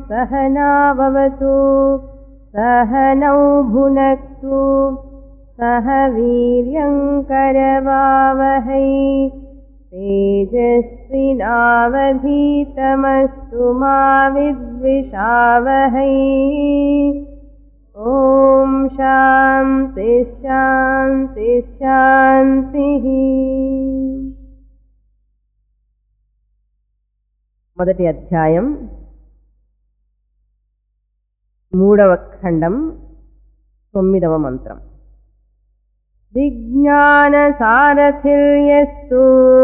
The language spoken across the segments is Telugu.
सहनाववतु सहनौ भुनक्तु सह वीर्यङ्करवावहै तेजस्विनावधीतमस्तु मा विद्विषावहै ॐ शान्ति शान्ति शान्तिः మొదటి అధ్యాయం మూడవ ఖండం తొమ్మిదవ మంత్రం విజ్ఞానసారథిర్యస్తు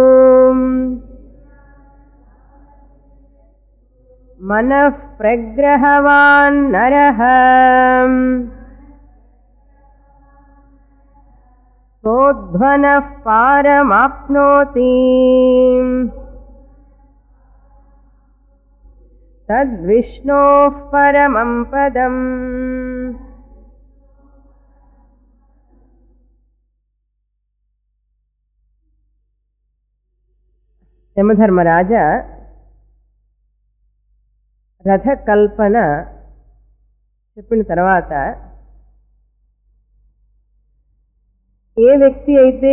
మనః ప్రగ్రహవాన్ నరః సోధ్వనః పారమాప్నోతి తద్విష్ణోః పరమం పదం యమధర్మరాజ రథకల్పన చెప్పిన తర్వాత ఏ వ్యక్తి అయితే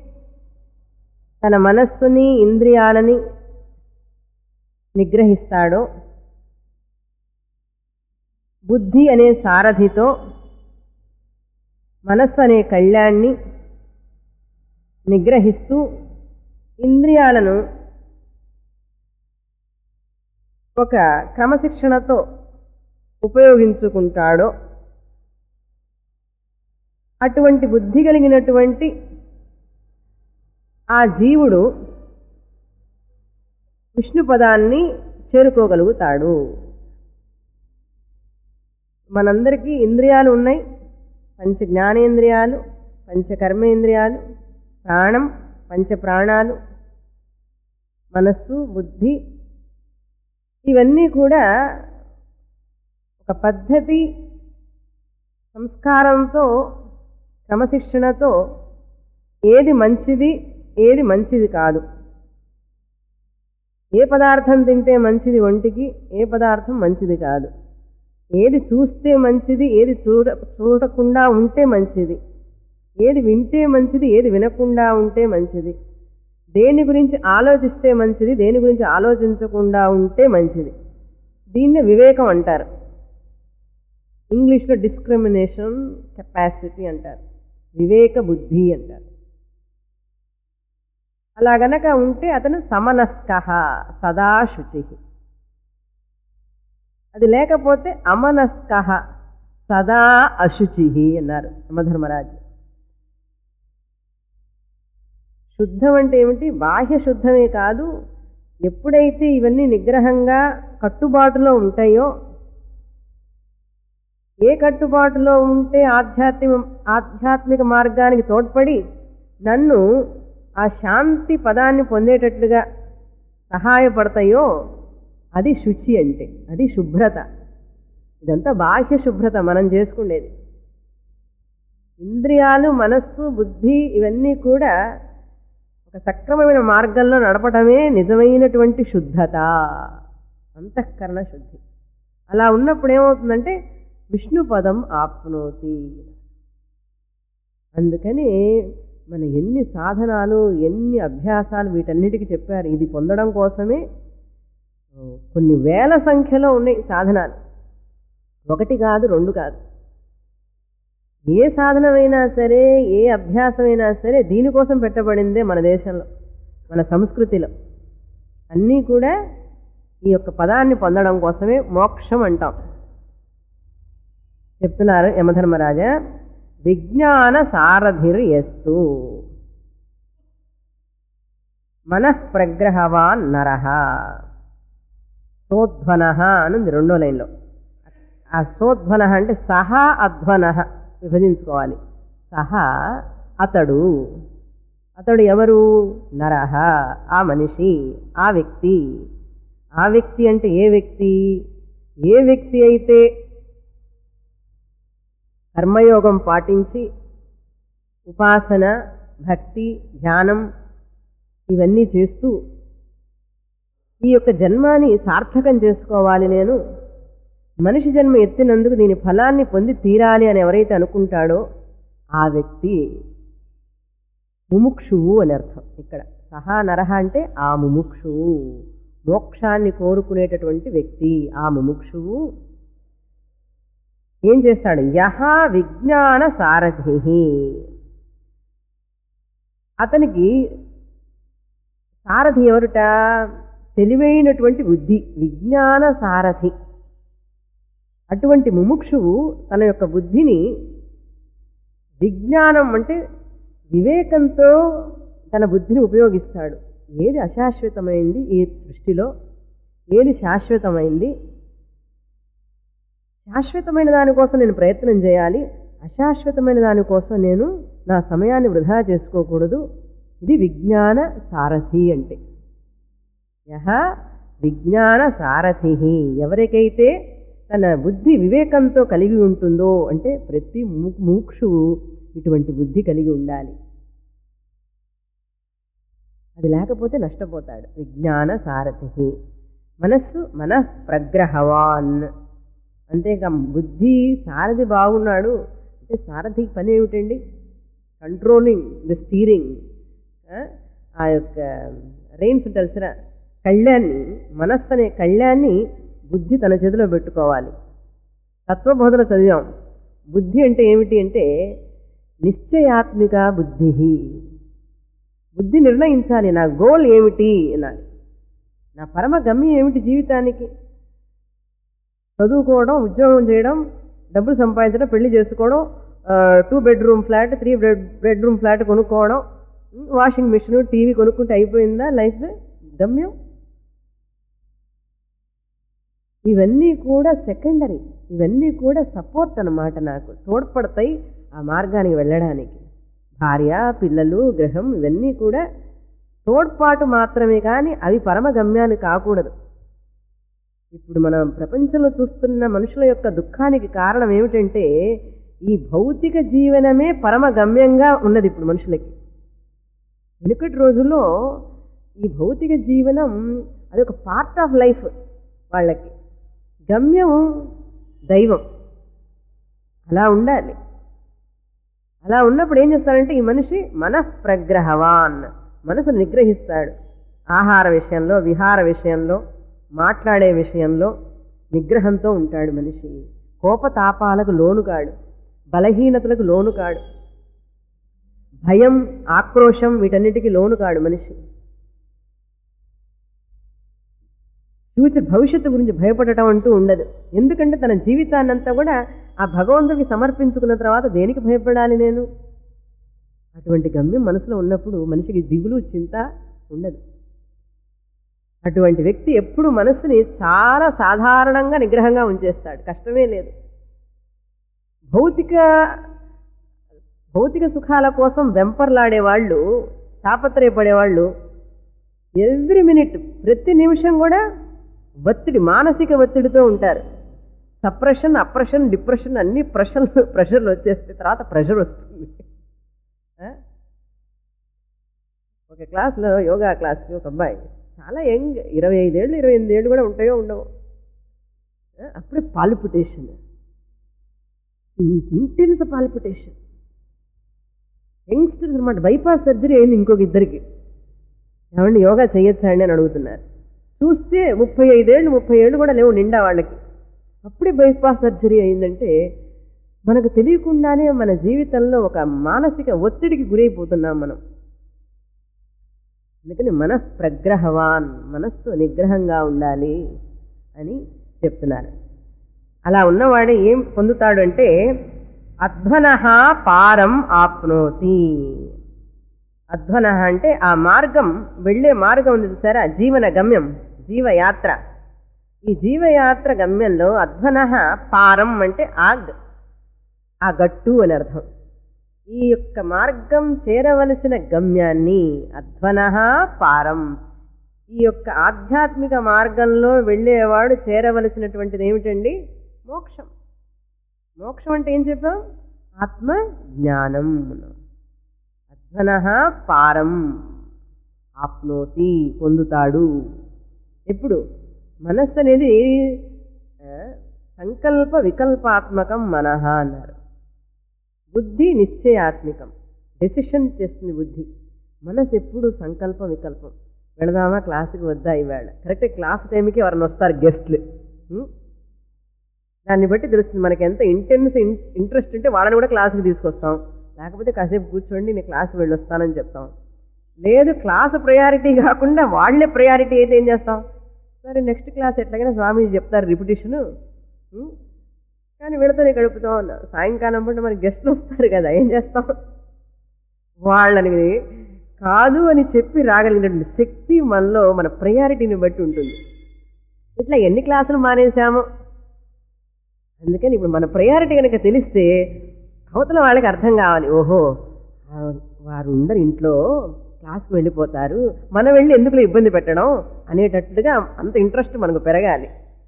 తన మనస్సుని ఇంద్రియాలని నిగ్రహిస్తాడో బుద్ధి అనే సారథితో మనస్సు అనే కళ్యాణ్ణి నిగ్రహిస్తూ ఇంద్రియాలను ఒక క్రమశిక్షణతో ఉపయోగించుకుంటాడో అటువంటి బుద్ధి కలిగినటువంటి ఆ జీవుడు విష్ణు పదాన్ని చేరుకోగలుగుతాడు మనందరికీ ఇంద్రియాలు ఉన్నాయి పంచ జ్ఞానేంద్రియాలు పంచ కర్మేంద్రియాలు ప్రాణం పంచ ప్రాణాలు మనస్సు బుద్ధి ఇవన్నీ కూడా ఒక పద్ధతి సంస్కారంతో క్రమశిక్షణతో ఏది మంచిది ఏది మంచిది కాదు ఏ పదార్థం తింటే మంచిది ఒంటికి ఏ పదార్థం మంచిది కాదు ఏది చూస్తే మంచిది ఏది చూడ చూడకుండా ఉంటే మంచిది ఏది వింటే మంచిది ఏది వినకుండా ఉంటే మంచిది దేని గురించి ఆలోచిస్తే మంచిది దేని గురించి ఆలోచించకుండా ఉంటే మంచిది దీన్ని వివేకం అంటారు ఇంగ్లీష్లో డిస్క్రిమినేషన్ కెపాసిటీ అంటారు వివేక బుద్ధి అంటారు అలా గనక ఉంటే అతను సమనస్క సదా శుచి అది లేకపోతే అమనస్క సదా అశుచి అన్నారు యమధర్మరాజు శుద్ధం అంటే ఏమిటి బాహ్య శుద్ధమే కాదు ఎప్పుడైతే ఇవన్నీ నిగ్రహంగా కట్టుబాటులో ఉంటాయో ఏ కట్టుబాటులో ఉంటే ఆధ్యాత్మిక ఆధ్యాత్మిక మార్గానికి తోడ్పడి నన్ను ఆ శాంతి పదాన్ని పొందేటట్లుగా సహాయపడతాయో అది శుచి అంటే అది శుభ్రత ఇదంతా బాహ్య శుభ్రత మనం చేసుకునేది ఇంద్రియాలు మనస్సు బుద్ధి ఇవన్నీ కూడా ఒక సక్రమమైన మార్గంలో నడపడమే నిజమైనటువంటి శుద్ధత అంతఃకరణ శుద్ధి అలా ఉన్నప్పుడు ఏమవుతుందంటే విష్ణు పదం ఆప్నోతి అందుకని మన ఎన్ని సాధనాలు ఎన్ని అభ్యాసాలు వీటన్నిటికీ చెప్పారు ఇది పొందడం కోసమే కొన్ని వేల సంఖ్యలో ఉన్నాయి సాధనాలు ఒకటి కాదు రెండు కాదు ఏ సాధనమైనా సరే ఏ అభ్యాసమైనా సరే దీనికోసం పెట్టబడిందే మన దేశంలో మన సంస్కృతిలో అన్నీ కూడా ఈ యొక్క పదాన్ని పొందడం కోసమే మోక్షం అంటాం చెప్తున్నారు యమధర్మరాజా విజ్ఞాన సారథిర్ ఎస్తు మనఃప్రగ్రహవాన్ నరహ సోధ్వన అనుంది రెండో లైన్లో ఆ సోధ్వన అంటే సహా అధ్వన విభజించుకోవాలి సహా అతడు అతడు ఎవరు నరహ ఆ మనిషి ఆ వ్యక్తి ఆ వ్యక్తి అంటే ఏ వ్యక్తి ఏ వ్యక్తి అయితే కర్మయోగం పాటించి ఉపాసన భక్తి ధ్యానం ఇవన్నీ చేస్తూ ఈ యొక్క జన్మాని సార్థకం చేసుకోవాలి నేను మనిషి జన్మ ఎత్తినందుకు దీని ఫలాన్ని పొంది తీరాలి అని ఎవరైతే అనుకుంటాడో ఆ వ్యక్తి ముముక్షువు అని అర్థం ఇక్కడ సహా నరహ అంటే ఆ ముముక్షువు మోక్షాన్ని కోరుకునేటటువంటి వ్యక్తి ఆ ముముక్షువు ఏం చేస్తాడు యహ విజ్ఞాన సారథి అతనికి సారథి ఎవరుట తెలివైనటువంటి బుద్ధి విజ్ఞాన సారథి అటువంటి ముముక్షువు తన యొక్క బుద్ధిని విజ్ఞానం అంటే వివేకంతో తన బుద్ధిని ఉపయోగిస్తాడు ఏది అశాశ్వతమైంది ఈ సృష్టిలో ఏది శాశ్వతమైంది శాశ్వతమైన దానికోసం నేను ప్రయత్నం చేయాలి అశాశ్వతమైన దానికోసం నేను నా సమయాన్ని వృధా చేసుకోకూడదు ఇది విజ్ఞాన సారథి అంటే యహ విజ్ఞాన సారథి ఎవరికైతే తన బుద్ధి వివేకంతో కలిగి ఉంటుందో అంటే ప్రతి మూక్షువు ఇటువంటి బుద్ధి కలిగి ఉండాలి అది లేకపోతే నష్టపోతాడు విజ్ఞాన సారథి మనస్సు మన ప్రగ్రహవాన్ అంతేకా బుద్ధి సారథి బాగున్నాడు అంటే సారథి పని ఏమిటండి కంట్రోలింగ్ ద స్టీరింగ్ ఆ యొక్క రెయిన్స్ తెలిసిన కళ్యాణ్ని మనస్సు అనే కళ్యాణ్ని బుద్ధి తన చేతిలో పెట్టుకోవాలి తత్వబోధన చదివాం బుద్ధి అంటే ఏమిటి అంటే నిశ్చయాత్మిక బుద్ధి బుద్ధి నిర్ణయించాలి నా గోల్ ఏమిటి అనాలి నా పరమ గమ్యం ఏమిటి జీవితానికి చదువుకోవడం ఉద్యోగం చేయడం డబ్బులు సంపాదించడం పెళ్లి చేసుకోవడం two bedroom flat three bed bedroom flat కొనుక్కోవడం వాషింగ్ మిషన్ టీవీ కొనుక్కుంటే అయిపోయిందా లైఫ్ గమ్యం ఇవన్నీ కూడా సెకండరీ ఇవన్నీ కూడా సపోర్ట్ అన్నమాట నాకు తోడ్పడతాయి ఆ మార్గానికి వెళ్ళడానికి భార్య పిల్లలు గ్రహం ఇవన్నీ కూడా తోడ్పాటు మాత్రమే కానీ అవి పరమ గమ్యాన్ని కాకూడదు ఇప్పుడు మనం ప్రపంచంలో చూస్తున్న మనుషుల యొక్క దుఃఖానికి కారణం ఏమిటంటే ఈ భౌతిక జీవనమే పరమ గమ్యంగా ఉన్నది ఇప్పుడు మనుషులకి వెనుకటి రోజుల్లో ఈ భౌతిక జీవనం అది ఒక పార్ట్ ఆఫ్ లైఫ్ వాళ్ళకి గమ్యం దైవం అలా ఉండాలి అలా ఉన్నప్పుడు ఏం చేస్తాడంటే ఈ మనిషి మనఃప్రగ్రహవాన్ మనసు నిగ్రహిస్తాడు ఆహార విషయంలో విహార విషయంలో మాట్లాడే విషయంలో నిగ్రహంతో ఉంటాడు మనిషి కోపతాపాలకు లోను కాడు బలహీనతలకు లోను కాడు భయం ఆక్రోశం వీటన్నిటికీ లోను కాడు మనిషి ఫ్యూచర్ భవిష్యత్తు గురించి భయపడటం అంటూ ఉండదు ఎందుకంటే తన జీవితాన్నంతా కూడా ఆ భగవంతుడికి సమర్పించుకున్న తర్వాత దేనికి భయపడాలి నేను అటువంటి గమ్యం మనసులో ఉన్నప్పుడు మనిషికి దిగులు చింత ఉండదు అటువంటి వ్యక్తి ఎప్పుడు మనస్సుని చాలా సాధారణంగా నిగ్రహంగా ఉంచేస్తాడు కష్టమే లేదు భౌతిక భౌతిక సుఖాల కోసం వెంపర్లాడే వాళ్ళు తాపత్రయపడేవాళ్ళు ఎవ్రీ మినిట్ ప్రతి నిమిషం కూడా ఒత్తిడి మానసిక ఒత్తిడితో ఉంటారు సప్రెషన్ అప్రెషన్ డిప్రెషన్ అన్ని ప్రెషర్ ప్రెషర్లు వచ్చేస్తే తర్వాత ప్రెషర్ వస్తుంది ఒక క్లాస్లో యోగా క్లాస్కి ఒక అబ్బాయి చాలా యంగ్ ఇరవై ఐదేళ్ళు ఇరవై ఎనిమిదేళ్ళు కూడా ఉంటాయో ఉండవు అప్పుడే పాలిపిటేషన్ ఇంటెన్స్ పాలిపిటేషన్ యంగ్స్టర్స్ అనమాట బైపాస్ సర్జరీ అయింది ఇంకొక ఇద్దరికి ఏమండి యోగా చేయొచ్చా అండి అని అడుగుతున్నారు చూస్తే ముప్పై ఐదేళ్ళు ముప్పై ఏళ్ళు కూడా లేవు నిండా వాళ్ళకి అప్పుడే బైపాస్ సర్జరీ అయిందంటే మనకు తెలియకుండానే మన జీవితంలో ఒక మానసిక ఒత్తిడికి గురైపోతున్నాం మనం అందుకని మన ప్రగ్రహవాన్ మనస్సు నిగ్రహంగా ఉండాలి అని చెప్తున్నారు అలా ఉన్నవాడు ఏం పొందుతాడు అంటే అధ్వన పారం ఆప్నోతి అధ్వన అంటే ఆ మార్గం వెళ్ళే మార్గం ఉంది చూసారా జీవన గమ్యం జీవయాత్ర ఈ జీవయాత్ర గమ్యంలో అధ్వన పారం అంటే ఆ ఆ గట్టు అని అర్థం ఈ యొక్క మార్గం చేరవలసిన గమ్యాన్ని అధ్వన పారం ఈ యొక్క ఆధ్యాత్మిక మార్గంలో వెళ్ళేవాడు చేరవలసినటువంటిది ఏమిటండి మోక్షం మోక్షం అంటే ఏం చెప్పాం ఆత్మ జ్ఞానం అధ్వన పారం ఆప్నోతి పొందుతాడు ఎప్పుడు మనస్సు అనేది సంకల్ప వికల్పాత్మకం మనహ అన్నారు బుద్ధి నిశ్చయాత్మికం డెసిషన్ చేస్తుంది బుద్ధి మనసు ఎప్పుడు సంకల్పం వికల్పం వెళదామా క్లాసుకి వద్దా ఈవేళ కరెక్ట్ క్లాస్ టైంకి ఎవరైనా వస్తారు గెస్ట్లు ఉం? దాన్ని బట్టి తెలుస్తుంది మనకి ఎంత ఇంటెన్స్ ఇంట్రెస్ట్ ఉంటే వాళ్ళని కూడా క్లాసుకి తీసుకొస్తాం లేకపోతే కాసేపు కూర్చోండి నేను క్లాస్కి వెళ్ళి వస్తానని చెప్తాం లేదు క్లాస్ ప్రయారిటీ కాకుండా వాళ్ళే ప్రయారిటీ అయితే ఏం చేస్తాం సరే నెక్స్ట్ క్లాస్ ఎట్లాగైనా స్వామీజీ చెప్తారు రిపిటేషను కానీ వీళ్ళతోనే గడుపుతాం అన్న సాయంకాలం పూట మరి గెస్ట్లు వస్తారు కదా ఏం చేస్తాం వాళ్ళని కాదు అని చెప్పి రాగలిగినటువంటి శక్తి మనలో మన ప్రయారిటీని బట్టి ఉంటుంది ఇట్లా ఎన్ని క్లాసులు మానేశామో అందుకని ఇప్పుడు మన ప్రయారిటీ కనుక తెలిస్తే అవతల వాళ్ళకి అర్థం కావాలి ఓహో ఆ, వారు ఉండరు ఇంట్లో క్లాస్కి వెళ్ళిపోతారు మనం వెళ్ళి ఎందుకులో ఇబ్బంది పెట్టడం అనేటట్టుగా అంత ఇంట్రెస్ట్ మనకు పెరగాలి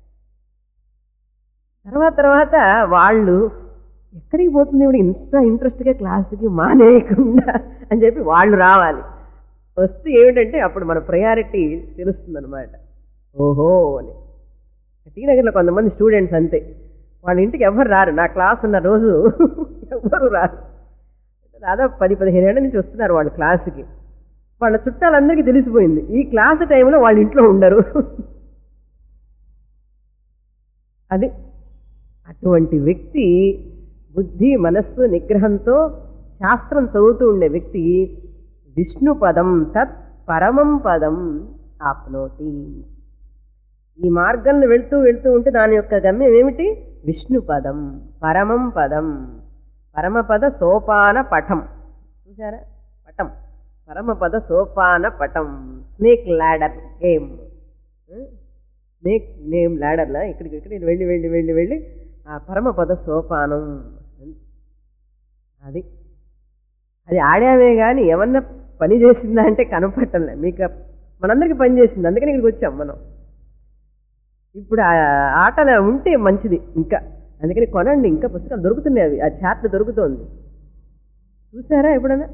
తర్వాత తర్వాత వాళ్ళు ఎక్కడికి పోతుంది ఇప్పుడు ఇంత ఇంట్రెస్ట్గా క్లాస్కి మానేయకుండా అని చెప్పి వాళ్ళు రావాలి వస్తే ఏమిటంటే అప్పుడు మన ప్రయారిటీ తెలుస్తుంది అనమాట ఓహో అని టీ నగర్లో కొంతమంది స్టూడెంట్స్ అంతే వాళ్ళ ఇంటికి ఎవరు రారు నా క్లాస్ ఉన్న రోజు ఎవరు రారు దాదాపు పది పదిహేను ఏళ్ళ నుంచి వస్తున్నారు వాళ్ళు క్లాస్కి వాళ్ళ చుట్టాలందరికీ తెలిసిపోయింది ఈ క్లాస్ టైంలో వాళ్ళ ఇంట్లో ఉండరు అది అటువంటి వ్యక్తి బుద్ధి మనస్సు నిగ్రహంతో శాస్త్రం చదువుతూ ఉండే వ్యక్తి విష్ణు పదం తత్ పరమం పదం ఆప్నోతి ఈ మార్గంలో వెళ్తూ వెళ్తూ ఉంటే దాని యొక్క గమ్యం ఏమిటి విష్ణు పదం పరమం పదం పరమపద సోపాన పటం చూసారా పటం పరమపద సోపాన పటం snake ladder game snake name ల్యాడర్లా ఇక్కడికి ఇక్కడ వెళ్ళి వెళ్ళి వెళ్ళి వెళ్ళి ఆ పరమపద సోపానం అది అది ఆడామే కానీ ఏమన్నా పని చేసిందా అంటే కనపట్టలే మీకు మనందరికీ పని చేసింది అందుకని ఇక్కడికి వచ్చాం మనం ఇప్పుడు ఆ ఆటలు ఉంటే మంచిది ఇంకా అందుకని కొనండి ఇంకా పుస్తకాలు దొరుకుతున్నాయి అవి ఆ చార్ట్ దొరుకుతోంది చూసారా ఎప్పుడన్నా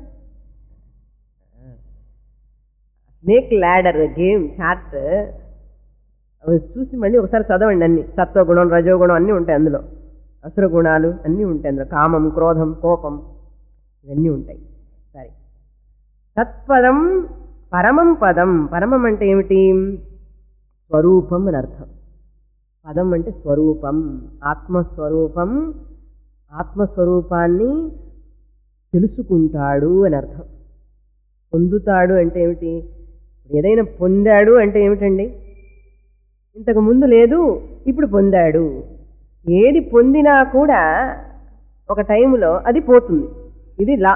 స్నేక్ ల్యాడర్ గేమ్ చార్ట్ అవి చూసి మళ్ళీ ఒకసారి చదవండి అన్ని సత్వగుణం రజోగుణం అన్నీ ఉంటాయి అందులో అసుర గుణాలు అన్నీ ఉంటాయి అందులో కామం క్రోధం కోపం ఇవన్నీ ఉంటాయి సరే తత్పదం పరమం పదం పరమం అంటే ఏమిటి స్వరూపం అని అర్థం పదం అంటే స్వరూపం ఆత్మస్వరూపం ఆత్మస్వరూపాన్ని తెలుసుకుంటాడు అని అర్థం పొందుతాడు అంటే ఏమిటి ఏదైనా పొందాడు అంటే ఏమిటండి ఇంతకు ముందు లేదు ఇప్పుడు పొందాడు ఏది పొందినా కూడా ఒక టైంలో అది పోతుంది ఇది లా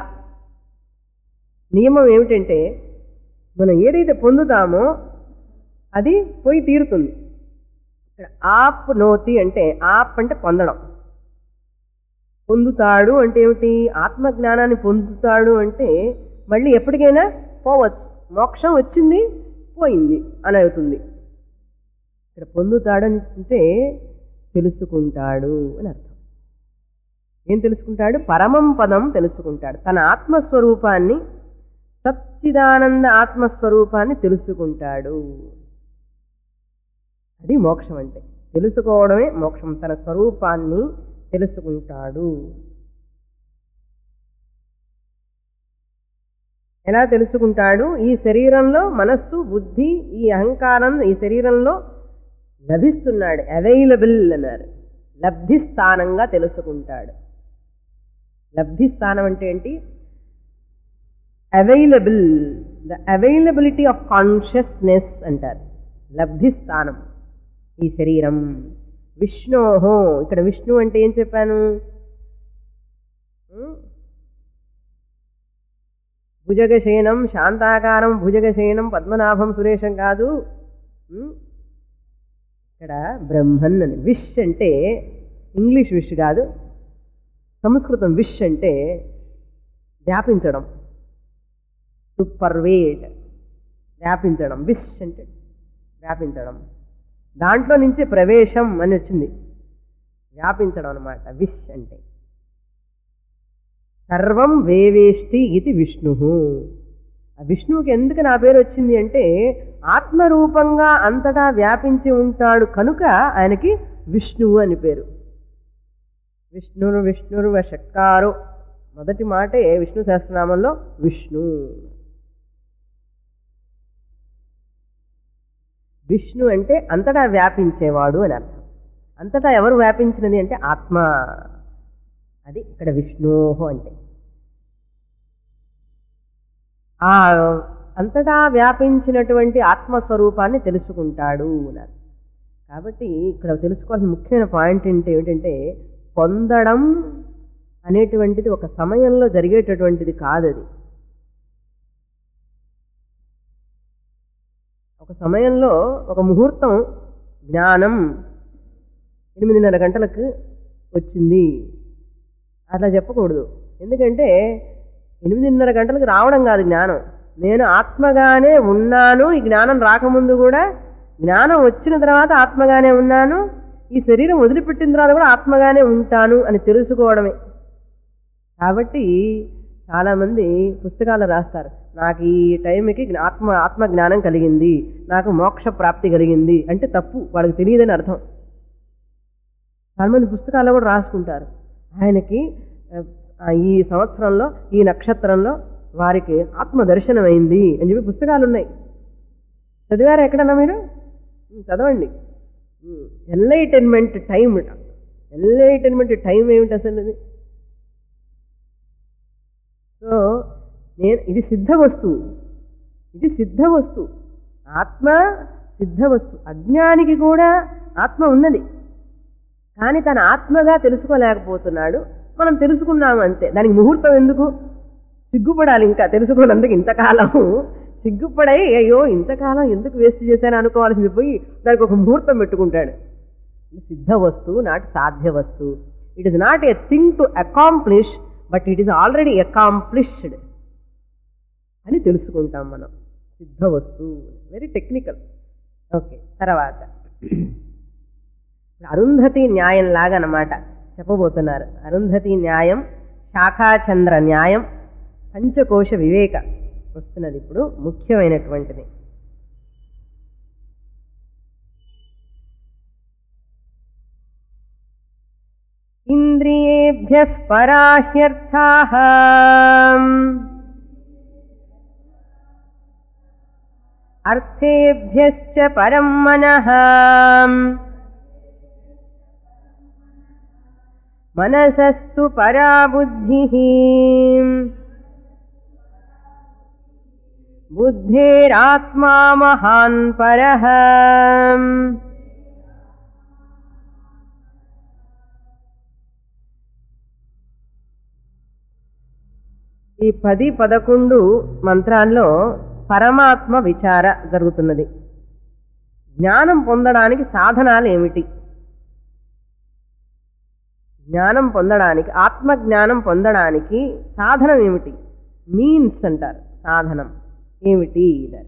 నియమం ఏమిటంటే మనం ఏదైతే పొందుతామో అది పోయి తీరుతుంది ఇక్కడ ఆప్ నోతి అంటే ఆప్ అంటే పొందడం పొందుతాడు అంటే ఏమిటి ఆత్మజ్ఞానాన్ని పొందుతాడు అంటే మళ్ళీ ఎప్పటికైనా పోవచ్చు మోక్షం వచ్చింది పోయింది అని అవుతుంది ఇక్కడ పొందుతాడు అంటే తెలుసుకుంటాడు అని అర్థం ఏం తెలుసుకుంటాడు పరమం పదం తెలుసుకుంటాడు తన ఆత్మస్వరూపాన్ని సచ్చిదానంద ఆత్మస్వరూపాన్ని తెలుసుకుంటాడు అది మోక్షం అంటే తెలుసుకోవడమే మోక్షం తన స్వరూపాన్ని తెలుసుకుంటాడు ఎలా తెలుసుకుంటాడు ఈ శరీరంలో మనస్సు బుద్ధి ఈ అహంకారం ఈ శరీరంలో లభిస్తున్నాడు అవైలబుల్ అన్నారు లబ్ధి స్థానంగా తెలుసుకుంటాడు లబ్ధి స్థానం అంటే ఏంటి available the availability of consciousness అంటారు లబ్ధి స్థానం ఈ శరీరం విష్ణోహో ఇక్కడ విష్ణు అంటే ఏం చెప్పాను ఉం? భుజగశయనం శాంతాకారం భుజగశయనం పద్మనాభం సురేషం కాదు ఉం? ఇక్కడ బ్రహ్మన్ అని విష్ అంటే ఇంగ్లీష్ విష్ కాదు సంస్కృతం విష్ అంటే వ్యాపించడం టు పర్వేడ్ వ్యాపించడం విష్ అంటే వ్యాపించడం దాంట్లో నుంచి ప్రవేశం అని వచ్చింది వ్యాపించడం అనమాట విష్ అంటే సర్వం వేవేష్టి ఇది విష్ణు ఆ విష్ణువుకి ఎందుకు నా పేరు వచ్చింది అంటే ఆత్మరూపంగా అంతటా వ్యాపించి ఉంటాడు కనుక ఆయనకి విష్ణువు అని పేరు విష్ణురు విష్ణురు షట్కారు మొదటి మాటే విష్ణు సహస్రనామంలో విష్ణు విష్ణు అంటే అంతటా వ్యాపించేవాడు అని అర్థం అంతటా ఎవరు వ్యాపించినది అంటే ఆత్మ అది ఇక్కడ విష్ణోహో అంటే ఆ అంతటా వ్యాపించినటువంటి ఆత్మస్వరూపాన్ని తెలుసుకుంటాడు అన్నారు కాబట్టి ఇక్కడ తెలుసుకోవాల్సిన ముఖ్యమైన పాయింట్ ఏంటి ఏమిటంటే పొందడం అనేటువంటిది ఒక సమయంలో జరిగేటటువంటిది కాదు అది ఒక సమయంలో ఒక ముహూర్తం జ్ఞానం ఎనిమిదిన్నర గంటలకు వచ్చింది అట్లా చెప్పకూడదు ఎందుకంటే ఎనిమిదిన్నర గంటలకు రావడం కాదు జ్ఞానం నేను ఆత్మగానే ఉన్నాను ఈ జ్ఞానం రాకముందు కూడా జ్ఞానం వచ్చిన తర్వాత ఆత్మగానే ఉన్నాను ఈ శరీరం వదిలిపెట్టిన తర్వాత కూడా ఆత్మగానే ఉంటాను అని తెలుసుకోవడమే కాబట్టి చాలామంది పుస్తకాలు రాస్తారు నాకు ఈ టైంకి జ్ఞా- ఆత్మ ఆత్మ జ్ఞానం కలిగింది నాకు మోక్ష ప్రాప్తి కలిగింది అంటే తప్పు వాళ్ళకి తెలియదని అర్థం చాలామంది పుస్తకాల్లో కూడా రాసుకుంటారు ఆయనకి ఆ, ఈ సంవత్సరంలో ఈ నక్షత్రంలో వారికి ఆత్మ దర్శనం అయింది అని చెప్పి పుస్తకాలు ఉన్నాయి చదివారా ఎక్కడన్నా మీరు ఉమ్, చదవండి ఎన్లైటన్మెంట్ టైం ఎన్లైటన్మెంట్ టైం ఏమిటి అసలు ఇది సో నేను ఇది సిద్ధ వస్తువు ఇది సిద్ధ వస్తువు ఆత్మ సిద్ధ వస్తువు అజ్ఞానికి కూడా ఆత్మ ఉన్నది కానీ తన ఆత్మగా తెలుసుకోలేకపోతున్నాడు మనం తెలుసుకున్నాము అంతే దానికి ముహూర్తం ఎందుకు సిగ్గుపడాలి ఇంకా తెలుసుకోనందుకు ఇంతకాలం సిగ్గుపడై అయ్యో ఇంతకాలం ఎందుకు వేస్ట్ చేశాను అనుకోవాల్సింది పోయి దానికి ఒక ముహూర్తం పెట్టుకుంటాడు ఇది సిద్ధ వస్తువు నాట్ సాధ్య వస్తువు it is not a thing to accomplish but it is already accomplished అని తెలుసుకుంటాం మనం సిద్ధ వస్తువు వెరీ టెక్నికల్ ఓకే తర్వాత అరుంధతి న్యాయం లాగా అన్నమాట చెప్పబోతున్నారు అరుంధతి న్యాయం శాఖాచంద్ర న్యాయం పంచకోశ వివేక వస్తున్నది ఇప్పుడు ముఖ్యమైనటువంటిది ఇంద్రియేభ్య పరాహ్యర్థా అర్థేభ్యశ్చ పరం మనః మనసస్తు పరా బుద్ధి బుద్ధేరాత్మా మహాన్ పరః ఈ పది పదకొండు మంత్రాల్లో పరమాత్మ విచార జరుగుతున్నది జ్ఞానం పొందడానికి సాధనాలు ఏమిటి జ్ఞానం పొందడానికి ఆత్మ జ్ఞానం పొందడానికి సాధనం ఏమిటి మీన్స్ అంటారు సాధనం ఏమిటి ఇది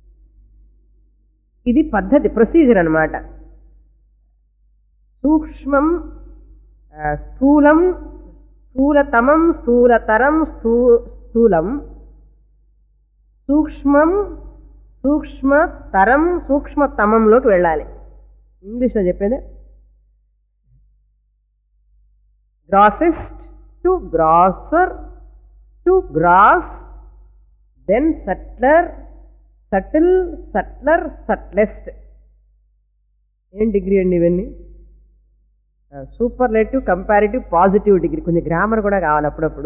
ఇది పద్ధతి ప్రొసీజర్ అన్నమాట సూక్ష్మం ఆ, స్థూలం స్థూలతమం స్థూలతరం స్థూ స్థూలం సూక్ష్మం సూక్ష్మతరం సూక్ష్మతమంలోకి వెళ్ళాలి ఇంగ్లీష్లో చెప్పేది grossest to grosser to gross then subtler subtle subtler subtlest ఏం డిగ్రీ అండి ఇవన్నీ సూపర్లేటివ్ కంపారిటివ్ పాజిటివ్ డిగ్రీ కొంచెం గ్రామర్ కూడా కావాలి అప్పుడప్పుడు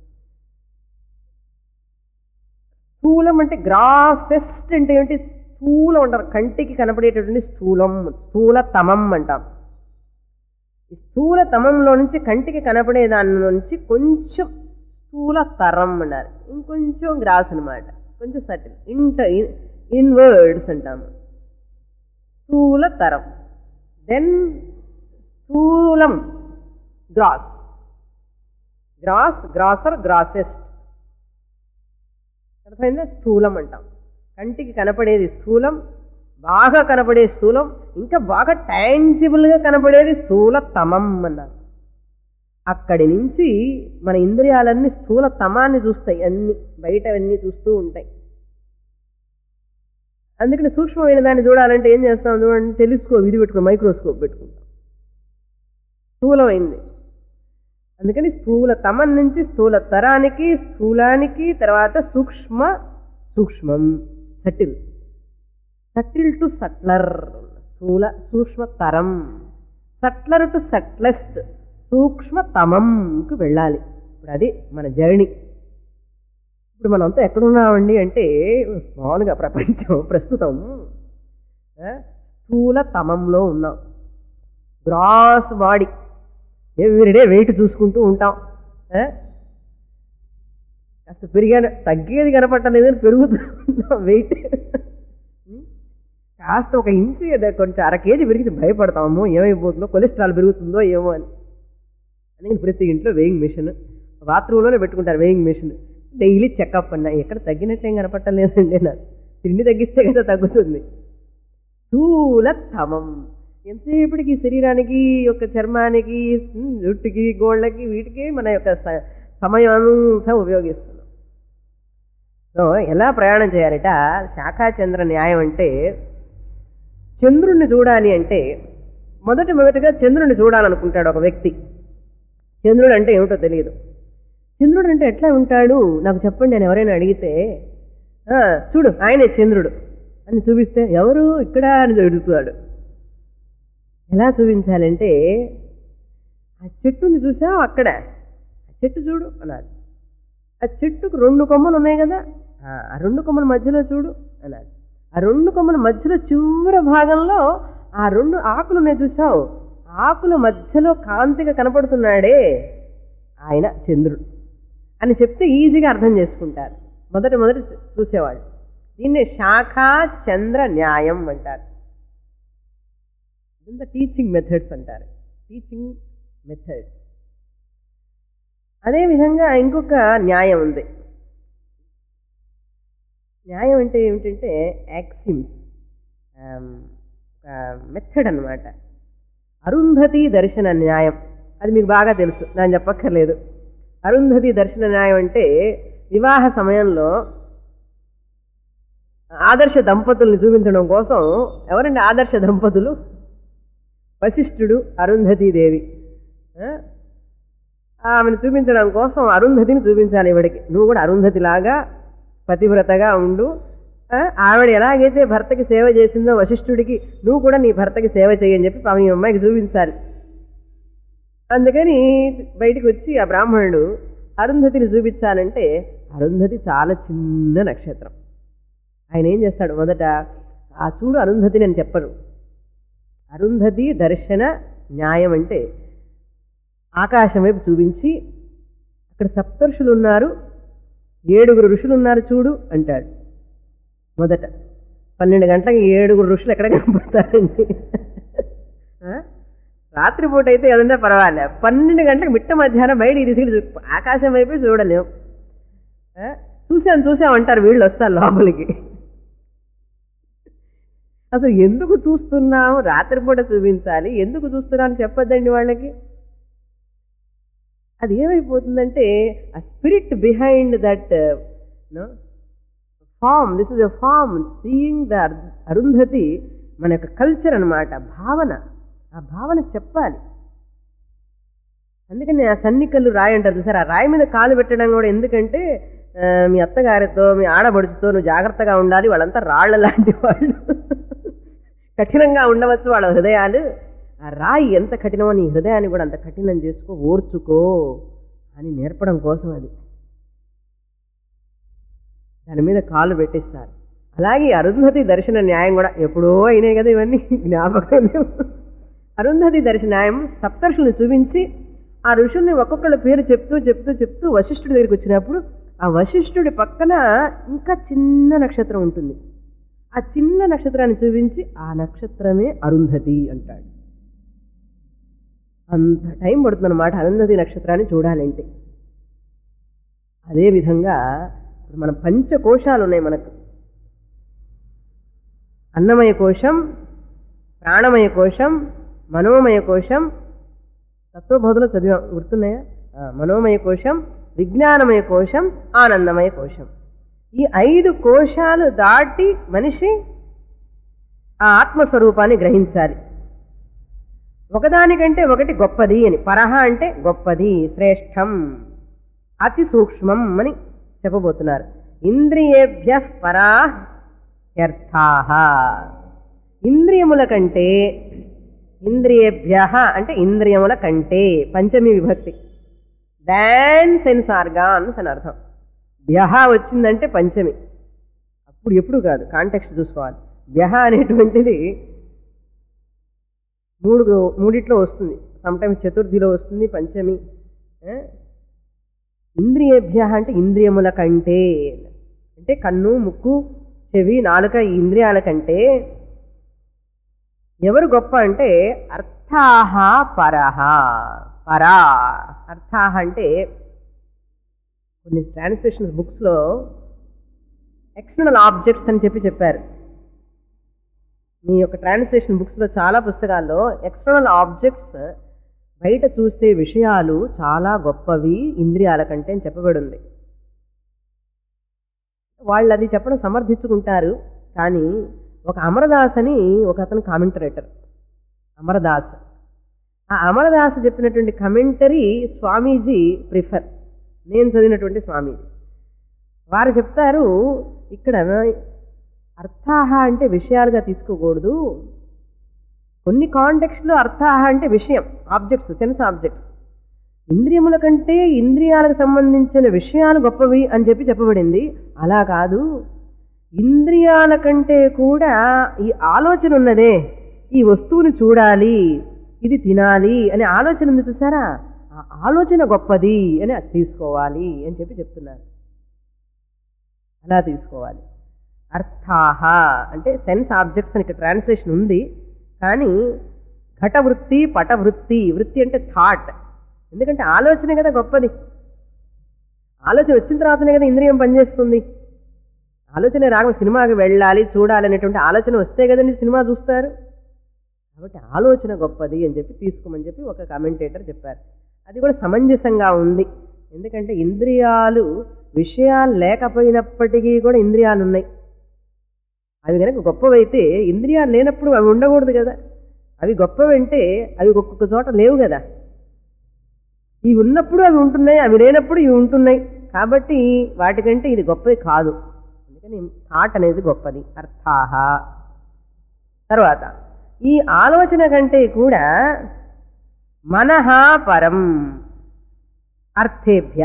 స్థూలం అంటే గ్రాసెస్ట్ అంటే ఏంటి స్థూలం అంటారు కంటికి కనపడేటటువంటి స్థూలం స్థూల తమం అంటాం ఈ స్థూల తమంలో నుంచి కంటికి కనపడే దాని నుంచి కొంచెం స్థూల తరం అన్నారు ఇంకొంచెం గ్రాస్ అనమాట కొంచెం సటిల్ ఇంట ఇన్వర్డ్స్ అంటాము స్థూల తరం దెన్ స్థూలం గ్రాస్ గ్రాస్ గ్రాసర్ గ్రాసెస్ట్ అర్థమైందా స్థూలం అంటాం కంటికి కనపడేది స్థూలం బాగా కనపడే స్థూలం ఇంకా బాగా టాంజిబుల్గా కనపడేది స్థూల తమం అన్నారు అక్కడి నుంచి మన ఇంద్రియాలన్నీ స్థూల తమాన్ని చూస్తాయి అన్ని బయట అన్నీ చూస్తూ ఉంటాయి అందుకని సూక్ష్మమైన దాన్ని చూడాలంటే ఏం చేస్తాం చూడండి టెలిస్కోప్ ఇది పెట్టుకో మైక్రోస్కోప్ పెట్టుకుంటాం స్థూలమైంది అందుకని స్థూల తమం నుంచి స్థూల తరానికి స్థూలానికి తర్వాత సూక్ష్మ సూక్ష్మం సటిల్ సటిల్ టు సట్లర్ స్థూల సూక్ష్మ తరం సట్లర్ టు సట్లెస్ట్ సూక్ష్మతమంకు వెళ్ళాలి ఇప్పుడు అది మన జర్నీ ఇప్పుడు మనంతా ఎక్కడున్నామండి అంటే మామూలుగా ప్రపంచం ప్రస్తుతం ఆ, స్థూల తమంలో ఉన్నాం గ్రాస్ బాడీ ఎవ్రీడే వెయిట్ చూసుకుంటూ ఉంటాం ఆ? కాస్త పెరిగా తగ్గేది కనపట్టలేదు అని పెరుగుతున్నాం వెయిట్ కాస్త ఒక ఇంచు ఏదో కొంచెం అర కేజీ పెరిగితే భయపడతామో ఏమైపోతుందో కొలెస్ట్రాల్ పెరుగుతుందో ఏమో అని అందుకని ప్రతి ఇంట్లో వేయింగ్ మిషన్ బాత్రూంలోనే పెట్టుకుంటారు వేయింగ్ మిషన్ డైలీ చెకప్ అన్నా ఎక్కడ తగ్గినట్టేం కనపట్టలేదండి నాకు తిండి తగ్గిస్తే కదా తగ్గుతుంది స్థూల తమం ఎంతసేపటికి శరీరానికి యొక్క చర్మానికి ఉమ్, జుట్టుకి గోళ్ళకి వీటికి మన యొక్క స- సమయం అంతా ఉపయోగిస్తున్నాం సో ఎలా ప్రయాణం చేయాలట శాఖాచంద్ర న్యాయం అంటే చంద్రుణ్ణి చూడాలి అంటే మొదటి మొదటిగా చంద్రుణ్ణి చూడాలనుకుంటాడు ఒక వ్యక్తి చంద్రుడు అంటే ఏమిటో తెలియదు చంద్రుడు అంటే ఎట్లా ఉంటాడు నాకు చెప్పండి నేను ఎవరైనా అడిగితే "ఆ, చూడు ఆయనే చంద్రుడు అని చూపిస్తే ఎవరు ఇక్కడ అని అడుగుతాడు ఎలా చూపించాలంటే ఆ చెట్టుని చూసావు అక్కడ ఆ చెట్టు చూడు అన్నాడు ఆ చెట్టుకు రెండు కొమ్మలు ఉన్నాయి కదా ఆ ఆ రెండు కొమ్మల మధ్యలో చూడు అన్నాడు ఆ రెండు కొమ్మల మధ్యలో చివరి భాగంలో ఆ రెండు ఆకులు ఉన్నాయి చూసావు ఆకుల మధ్యలో కాంతిగా కనపడుతున్నాడే ఆయన చంద్రుడు అని చెప్తే ఈజీగా అర్థం చేసుకుంటారు మొదట మొదట చూసేవాళ్ళు దీన్నే శాఖ చంద్ర న్యాయం అంటారు ఇదంతా టీచింగ్ మెథడ్స్ అంటారు టీచింగ్ మెథడ్స్ అదేవిధంగా ఇంకొక న్యాయం ఉంది న్యాయం అంటే ఏమిటంటే యాక్సిమ్స్ మెథడ్ అన్నమాట అరుంధతి దర్శన న్యాయం అది మీకు బాగా తెలుసు నేను చెప్పక్కర్లేదు అరుంధతి దర్శన న్యాయం అంటే వివాహ సమయంలో ఆదర్శ దంపతుల్ని చూపించడం కోసం ఎవరండి ఆదర్శ దంపతులు వశిష్ఠుడు అరుంధతీదేవి ఆ? ఆమెను చూపించడం కోసం అరుంధతిని చూపించాలి ఇవిడికి నువ్వు కూడా అరుంధతిలాగా పతివ్రతగా ఉండు ఆ? ఆవిడ ఎలాగైతే భర్తకి సేవ చేసిందో వశిష్ఠుడికి నువ్వు కూడా నీ భర్తకి సేవ చేయని చెప్పి పాపం ఈ అమ్మాయికి చూపించాలి అందుకని బయటికి వచ్చి ఆ బ్రాహ్మణుడు అరుంధతిని చూపించాలంటే అరుంధతి చాలా చిన్న నక్షత్రం ఆయన ఏం చేస్తాడు మొదట ఆ చూడు అరుంధతిని అని చెప్పరు అరుంధతి దర్శన న్యాయం అంటే ఆకాశం వైపు చూపించి అక్కడ సప్తర్షులు ఉన్నారు ఏడుగురు ఋషులు ఉన్నారు చూడు అంటాడు మొదట పన్నెండు గంటలకి ఏడుగురు ఋషులు ఎక్కడ కనపడతారండి ఆ? రాత్రిపూట అయితే ఏదన్నా పర్వాలే పన్నెండు గంటలకు మిట్ట మధ్యాహ్నం బయటికి తీసుకెళ్ళి చూ- ఆకాశం వైపే చూడలేం ఆ? చూసాం చూసాం అంటారు వీళ్ళు వస్తారు లోపలికి అసలు ఎందుకు చూస్తున్నాము రాత్రిపూట చూపించాలి ఎందుకు చూస్తున్నాను చెప్పొద్దండి వాళ్ళకి అది ఏమైపోతుందంటే ఆ spirit behind that no form this is a form seeing the Arundhati మన యొక్క కల్చర్ అన్నమాట భావన ఆ భావన చెప్పాలి అందుకని ఆ సన్నికలు రాయి అంటారు చూసారు ఆ రాయి మీద కాలు పెట్టడం కూడా ఎందుకంటే ఆ, మీ అత్తగారితో మీ ఆడబడుచుతో నువ్వు జాగ్రత్తగా ఉండాలి వాళ్ళంతా రాళ్ళ లాంటి వాళ్ళు కఠినంగా ఉండవచ్చు వాళ్ళ హృదయాలు ఆ రాయి ఎంత కఠినమో నీ హృదయాన్ని కూడా అంత కఠినం చేసుకో ఓర్చుకో అని నేర్పడం కోసం అది దాని మీద కాళ్ళు పెట్టిస్తారు అలాగే అరుంధతి దర్శన న్యాయం కూడా ఎప్పుడో అయినాయి కదా ఇవన్నీ జ్ఞాపకం లేవు అరుంధతి దర్శన న్యాయం సప్తర్షుల్ని చూపించి ఆ ఋషుల్ని ఒక్కొక్కళ్ళ పేరు చెప్తూ చెప్తూ చెప్తూ వశిష్ఠుడి దగ్గరికి వచ్చినప్పుడు ఆ వశిష్ఠుడి పక్కన ఇంకా చిన్న నక్షత్రం ఉంటుంది ఆ చిన్న నక్షత్రాన్ని చూపించి ఆ నక్షత్రమే అరుంధతి అంటాడు అంత టైం పడుతుందన్నమాట అరుంధతి నక్షత్రాన్ని చూడాలంటే అదేవిధంగా ఇప్పుడు మన పంచకోశాలు ఉన్నాయి మనకు అన్నమయ కోశం ప్రాణమయ కోశం మనోమయ కోశం తత్వబోధలో చదివాం గుర్తున్నాయా ఆ, మనోమయ కోశం విజ్ఞానమయ కోశం ఆనందమయ కోశం ఈ ఐదు కోశాలు దాటి మనిషి ఆ ఆత్మస్వరూపాన్ని గ్రహించాలి ఒకదానికంటే ఒకటి గొప్పది అని పరహ అంటే గొప్పది శ్రేష్టం అతి సూక్ష్మం అని చెప్పబోతున్నారు ఇంద్రియేభ్య పరా యర్థాహ ఇంద్రియముల కంటే ఇంద్రియేభ్య అంటే ఇంద్రియముల కంటే పంచమి విభక్తి దాన్ సెన్స్ ఆర్గాన్స్ అని అర్థం వ్యహ వచ్చిందంటే పంచమి అప్పుడు ఎప్పుడు కాదు కాంటెక్స్ట్ చూసుకోవాలి వ్యహ అనేటువంటిది మూడు మూడిట్లో వస్తుంది సమ్టైమ్స్ చతుర్థిలో వస్తుంది పంచమి ఆ? ఇంద్రియేభ్య అంటే ఇంద్రియముల కంటే అంటే కన్ను ముక్కు చెవి నాలుక ఈ ఇంద్రియాల కంటే ఎవరు గొప్ప అంటే అర్థాహ పరహ పరా అర్థాహ అంటే కొన్ని ట్రాన్స్లేషన్ బుక్స్లో ఎక్స్టర్నల్ ఆబ్జెక్ట్స్ అని చెప్పి చెప్పారు మీ యొక్క ట్రాన్స్లేషన్ బుక్స్లో చాలా పుస్తకాల్లో ఎక్స్టర్నల్ ఆబ్జెక్ట్స్ బయట చూస్తే విషయాలు చాలా గొప్పవి ఇంద్రియాల కంటే అని చెప్పబడి ఉంది వాళ్ళు అది చెప్పడం సమర్థించుకుంటారు కానీ ఒక అమరదాస్ అని ఒక అతను కామెంటరేటర్ అమరదాస్ ఆ అమరదాస్ చెప్పినటువంటి కమెంటరీ స్వామీజీ ప్రిఫర్ నేను చదివినటువంటి స్వామీజీ వారు చెప్తారు ఇక్కడ అర్థాహ అంటే విషయాలుగా తీసుకోకూడదు కొన్ని కాంటెక్స్ట్లో అర్థాహ అంటే విషయం ఆబ్జెక్ట్స్ సెన్స్ ఆబ్జెక్ట్స్ ఇంద్రియముల కంటే ఇంద్రియాలకు సంబంధించిన విషయాలు గొప్పవి అని చెప్పి చెప్పబడింది అలా కాదు ఇంద్రియాల కంటే కూడా ఈ ఆలోచన ఉన్నదే ఈ వస్తువుని చూడాలి ఇది తినాలి అనే ఆలోచన ఉంది చూసారా ఆ ఆలోచన గొప్పది అని అది తీసుకోవాలి అని చెప్పి చెప్తున్నారు అలా తీసుకోవాలి అర్థాహ అంటే సెన్స్ ఆబ్జెక్ట్స్ అని ఇక్కడ ట్రాన్స్లేషన్ ఉంది కానీ ఘటవృత్తి పటవృత్తి వృత్తి అంటే థాట్ ఎందుకంటే ఆలోచనే కదా గొప్పది ఆలోచన వచ్చిన తర్వాతనే కదా ఇంద్రియం పనిచేస్తుంది ఆలోచన రాగం సినిమాకి వెళ్ళాలి చూడాలి అనేటువంటి ఆలోచన వస్తే కదండి సినిమా చూస్తారు కాబట్టి ఆలోచన గొప్పది అని చెప్పి తీసుకోమని చెప్పి ఒక కమెంటేటర్ చెప్పారు అది కూడా సమంజసంగా ఉంది ఎందుకంటే ఇంద్రియాలు విషయాలు లేకపోయినప్పటికీ కూడా ఇంద్రియాలు ఉన్నాయి అవి కనుక గొప్పవైతే ఇంద్రియాలు లేనప్పుడు అవి ఉండకూడదు కదా అవి గొప్పవంటే అవి ఒక్కొక్క చోట లేవు కదా ఇవి ఉన్నప్పుడు అవి ఉంటున్నాయి అవి లేనప్పుడు ఇవి ఉంటున్నాయి కాబట్టి వాటికంటే ఇది గొప్పది కాదు అందుకని థాట్ అనేది గొప్పది అర్థాహ తర్వాత ఈ ఆలోచన కంటే కూడా మనహ పరం అర్థేభ్య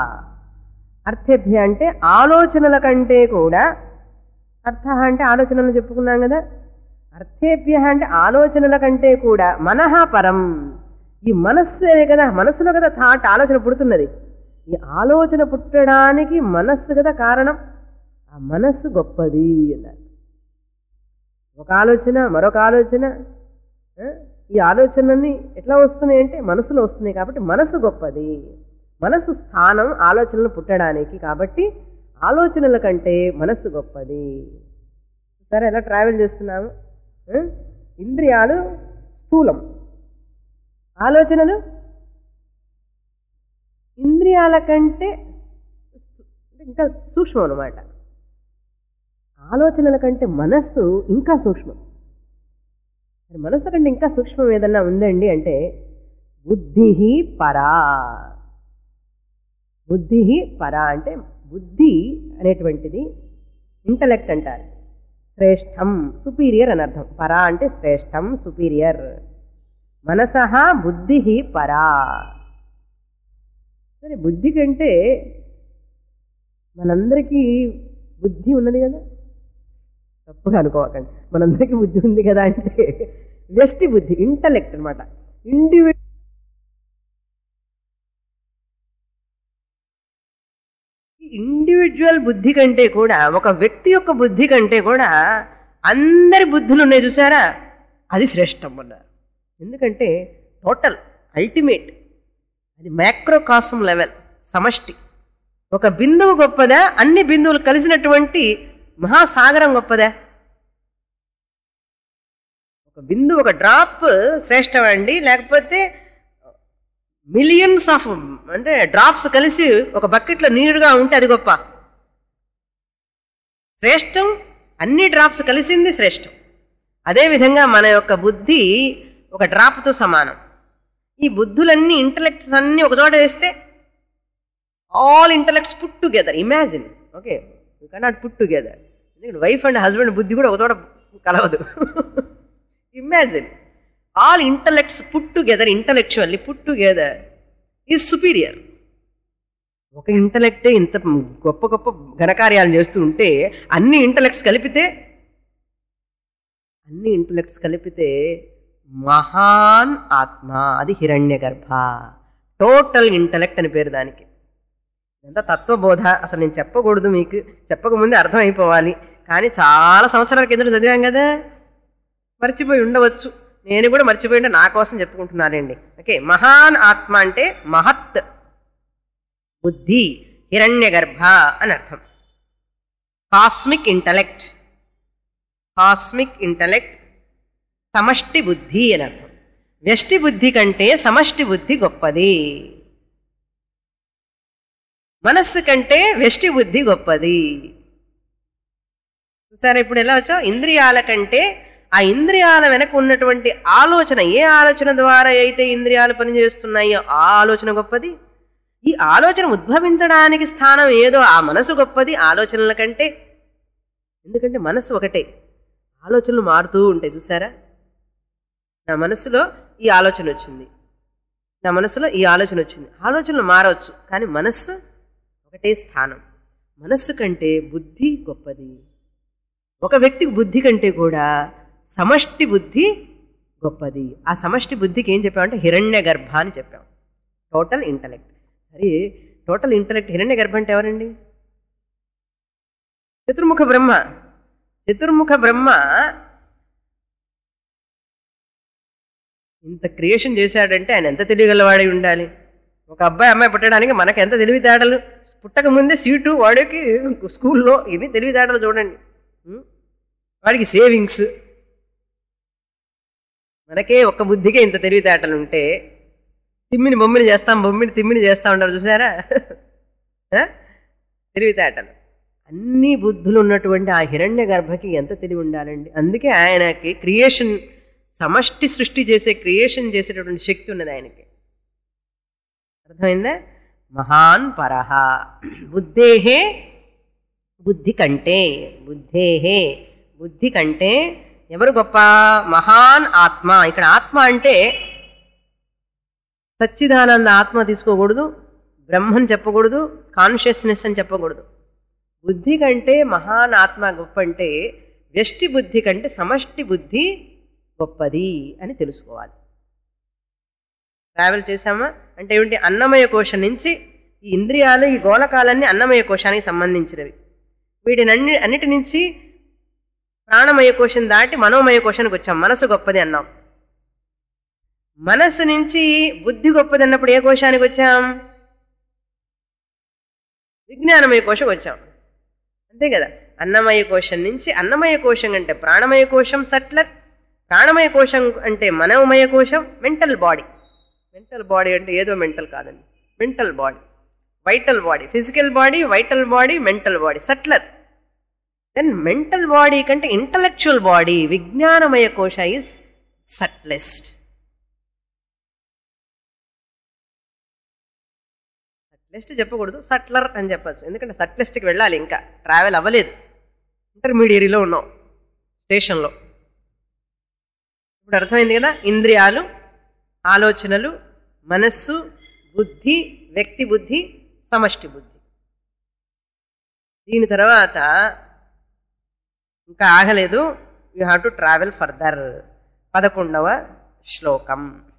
అర్థేభ్య అంటే ఆలోచనల కంటే కూడా అర్థ అంటే ఆలోచనలు చెప్పుకున్నాం కదా అర్థేభ్య అంటే ఆలోచనల కంటే కూడా మనహ పరం ఈ మనస్సే కదా మనస్సులో కదా థాట్ ఆలోచన పుడుతున్నది ఈ ఆలోచన పుట్టడానికి మనస్సు కదా కారణం ఆ మనస్సు గొప్పది అన్నారు ఒక ఆలోచన మరొక ఆలోచన ఆ, ఈ ఆలోచనలన్నీ ఎట్లా వస్తున్నాయి అంటే మనసులో వస్తున్నాయి కాబట్టి మనసు గొప్పది మనసు స్థానం ఆలోచనలు పుట్టడానికి కాబట్టి ఆలోచనల కంటే మనస్సు గొప్పది సరే ఎలా ట్రావెల్ చేస్తున్నాము ఆ? ఇంద్రియాలు స్థూలం ఆలోచనలు ఇంద్రియాల కంటే ఇంకా సూక్ష్మం అనమాట ఆలోచనల కంటే మనస్సు ఇంకా సూక్ష్మం మరి మనస్సు కంటే ఇంకా సూక్ష్మం ఏదన్నా ఉందండి అంటే బుద్ధి పరా బుద్ధి పరా అంటే బుద్ధి అనేటువంటిది ఇంటలెక్ట్ అంటారు శ్రేష్టం సుపీరియర్ అని అర్థం పరా అంటే శ్రేష్టం సుపీరియర్ మనసహ బుద్ధి పరా సరే బుద్ధి కంటే మనందరికీ బుద్ధి ఉన్నది కదా తప్పుగా అనుకోకండి మనందరికీ బుద్ధి ఉంది కదా అంటే వ్యష్టి బుద్ధి ఇంటలెక్ట్ అనమాట ఇండివిజువల్ ఇండివిజువల్ బుద్ధి కంటే కూడా ఒక వ్యక్తి యొక్క బుద్ధి కంటే కూడా అందరి బుద్ధులు ఉన్నాయి చూసారా అది శ్రేష్టం అన్నారు ఎందుకంటే టోటల్ అల్టిమేట్ అది మ్యాక్రోకాసం లెవెల్ సమష్టి ఒక బిందువు గొప్పదా అన్ని బిందువులు కలిసినటువంటి మహాసాగరం గొప్పదా ఒక బిందువు ఒక డ్రాప్ శ్రేష్టమండి లేకపోతే మిలియన్స్ ఆఫ్ అంటే డ్రాప్స్ కలిసి ఒక బకెట్లో నీరుగా ఉంటే అది గొప్ప శ్రేష్టం అన్ని డ్రాప్స్ కలిసింది శ్రేష్టం అదేవిధంగా మన యొక్క బుద్ధి ఒక డ్రాప్తో సమానం ఈ బుద్ధులన్నీ ఇంటలెక్ట్స్ అన్నీ ఒక చోట వేస్తే all intellects put together imagine okay you cannot put together ఎందుకంటే వైఫ్ అండ్ హస్బెండ్ బుద్ధి కూడా ఒక చోట కలవదు imagine all intellects put together intellectually put together is superior ఒక ఇంటలెక్టే ఇంత గొప్ప గొప్ప ఘనకార్యాలు చేస్తూ ఉంటే అన్ని ఇంటలెక్ట్స్ కలిపితే అన్ని ఇంటలెక్ట్స్ కలిపితే మహాన్ ఆత్మ అది హిరణ్య గర్భ టోటల్ ఇంటలెక్ట్ అని పేరు దానికి ఎంత తత్వబోధ అసలు నేను చెప్పకూడదు మీకు చెప్పకముందే అర్థమైపోవాలి కానీ చాలా సంవత్సరాల కింద చదివాం కదా మర్చిపోయి ఉండవచ్చు నేను కూడా మర్చిపోయి ఉంటే నా కోసం చెప్పుకుంటున్నానండి ఓకే మహాన్ ఆత్మ అంటే మహత్ బుద్ధి హిరణ్య గర్భ అని అర్థం కాస్మిక్ ఇంటలెక్ట్ కాస్మిక్ ఇంటలెక్ట్ సమష్టి బుద్ధి అని అర్థం వ్యష్టి బుద్ధి కంటే సమష్టి బుద్ధి గొప్పది మనస్సు కంటే వ్యష్టి బుద్ధి గొప్పది చూసారా ఇప్పుడు ఎలా వచ్చావు ఇంద్రియాల కంటే ఆ ఇంద్రియాల వెనక ఉన్నటువంటి ఆలోచన ఏ ఆలోచన ద్వారా అయితే ఇంద్రియాలు పనిచేస్తున్నాయో ఆ ఆలోచన గొప్పది ఈ ఆలోచన ఉద్భవించడానికి స్థానం ఏదో ఆ మనసు గొప్పది ఆలోచనల కంటే ఎందుకంటే మనసు ఒకటే ఆలోచనలు మారుతూ ఉంటాయి చూసారా నా మనసులో ఈ ఆలోచన వచ్చింది నా మనసులో ఈ ఆలోచన వచ్చింది ఆలోచనలు మారవచ్చు కానీ మనస్సు ఒకటే స్థానం మనస్సు కంటే బుద్ధి గొప్పది ఒక వ్యక్తికి బుద్ధి కంటే కూడా సమష్టి బుద్ధి గొప్పది ఆ సమష్టి బుద్ధికి ఏం చెప్పామంటే హిరణ్య గర్భ అని చెప్పాం టోటల్ ఇంటలెక్ట్ సరే టోటల్ ఇంటలెక్ట్ హిరణ్య గర్భ అంటే ఎవరండి చతుర్ముఖ బ్రహ్మ చతుర్ముఖ బ్రహ్మ ఇంత క్రియేషన్ చేశాడంటే ఆయన ఎంత తెలియగలవాడై ఉండాలి ఒక అబ్బాయి అమ్మాయి పుట్టడానికి మనకు ఎంత తెలివితేటలు పుట్టక ముందే సీటు వాడికి స్కూల్లో ఇవి తెలివితేటలు చూడండి ఉం? వాడికి సేవింగ్స్ మనకే ఒక్క బుద్ధికే ఇంత తెలివితేటలు ఉంటే తిమ్మిని బొమ్మిని చేస్తాం బొమ్మిని తిమ్మిని చేస్తా ఉంటారు చూసారా ఆ? తెలివితేటలు అన్ని బుద్ధులు ఉన్నటువంటి ఆ హిరణ్య గర్భకి ఎంత తెలివి ఉండాలండి అందుకే ఆయనకి క్రియేషన్ సమష్టి సృష్టి చేసే క్రియేషన్ చేసేటటువంటి శక్తి ఉన్నది ఆయనకి అర్థమైందా మహాన్ పరహ బుద్ధేహే బుద్ధి కంటే బుద్ధేహే బుద్ధి కంటే ఎవరు గొప్ప మహాన్ ఆత్మ ఇక్కడ ఆత్మ అంటే సచ్చిదానంద ఆత్మ తీసుకోకూడదు బ్రహ్మని చెప్పకూడదు కాన్షియస్నెస్ అని చెప్పకూడదు బుద్ధి కంటే మహాన్ ఆత్మ గొప్ప అంటే వ్యష్టి బుద్ధి కంటే సమష్టి బుద్ధి గొప్పది అని తెలుసుకోవాలి ట్రావెల్ చేశామా అంటే ఏమిటి అన్నమయ కోశం నుంచి ఈ ఇంద్రియాలు ఈ గోళకాలన్నీ అన్నమయ కోశానికి సంబంధించినవి వీటినన్ని అన్నిటి నుంచి ప్రాణమయ కోశం దాటి మనోమయ కోశానికి వచ్చాం మనసు గొప్పది అన్నాం మనస్సు నుంచి బుద్ధి గొప్పది అన్నప్పుడు ఏ కోశానికి వచ్చాం విజ్ఞానమయ కోశం వచ్చాం అంతే కదా అన్నమయ కోశం నుంచి అన్నమయ కోశం అంటే ప్రాణమయ కోశం సట్లర్ ప్రాణమయ కోశం అంటే మనోమయ కోశం మెంటల్ బాడీ మెంటల్ బాడీ అంటే ఏదో మెంటల్ కాదండి mental body vital body physical body vital body mental body subtler then mental body కంటే ఇంటలెక్చువల్ బాడీ విజ్ఞానమయ కోశ ఈజ్ సట్లెస్ట్ సట్లెస్ట్ చెప్పకూడదు సట్లర్ అని చెప్పచ్చు ఎందుకంటే సట్లెస్ట్కి వెళ్ళాలి ఇంకా ట్రావెల్ అవ్వలేదు ఇంటర్మీడియరీలో ఉన్నాం స్టేషన్లో ఇప్పుడు అర్థమైంది కదా ఇంద్రియాలు ఆలోచనలు మనస్సు బుద్ధి వ్యక్తి బుద్ధి సమష్టి బుద్ధి దీని తర్వాత ఇంకా ఆగలేదు you have to travel further పదకొండవ శ్లోకం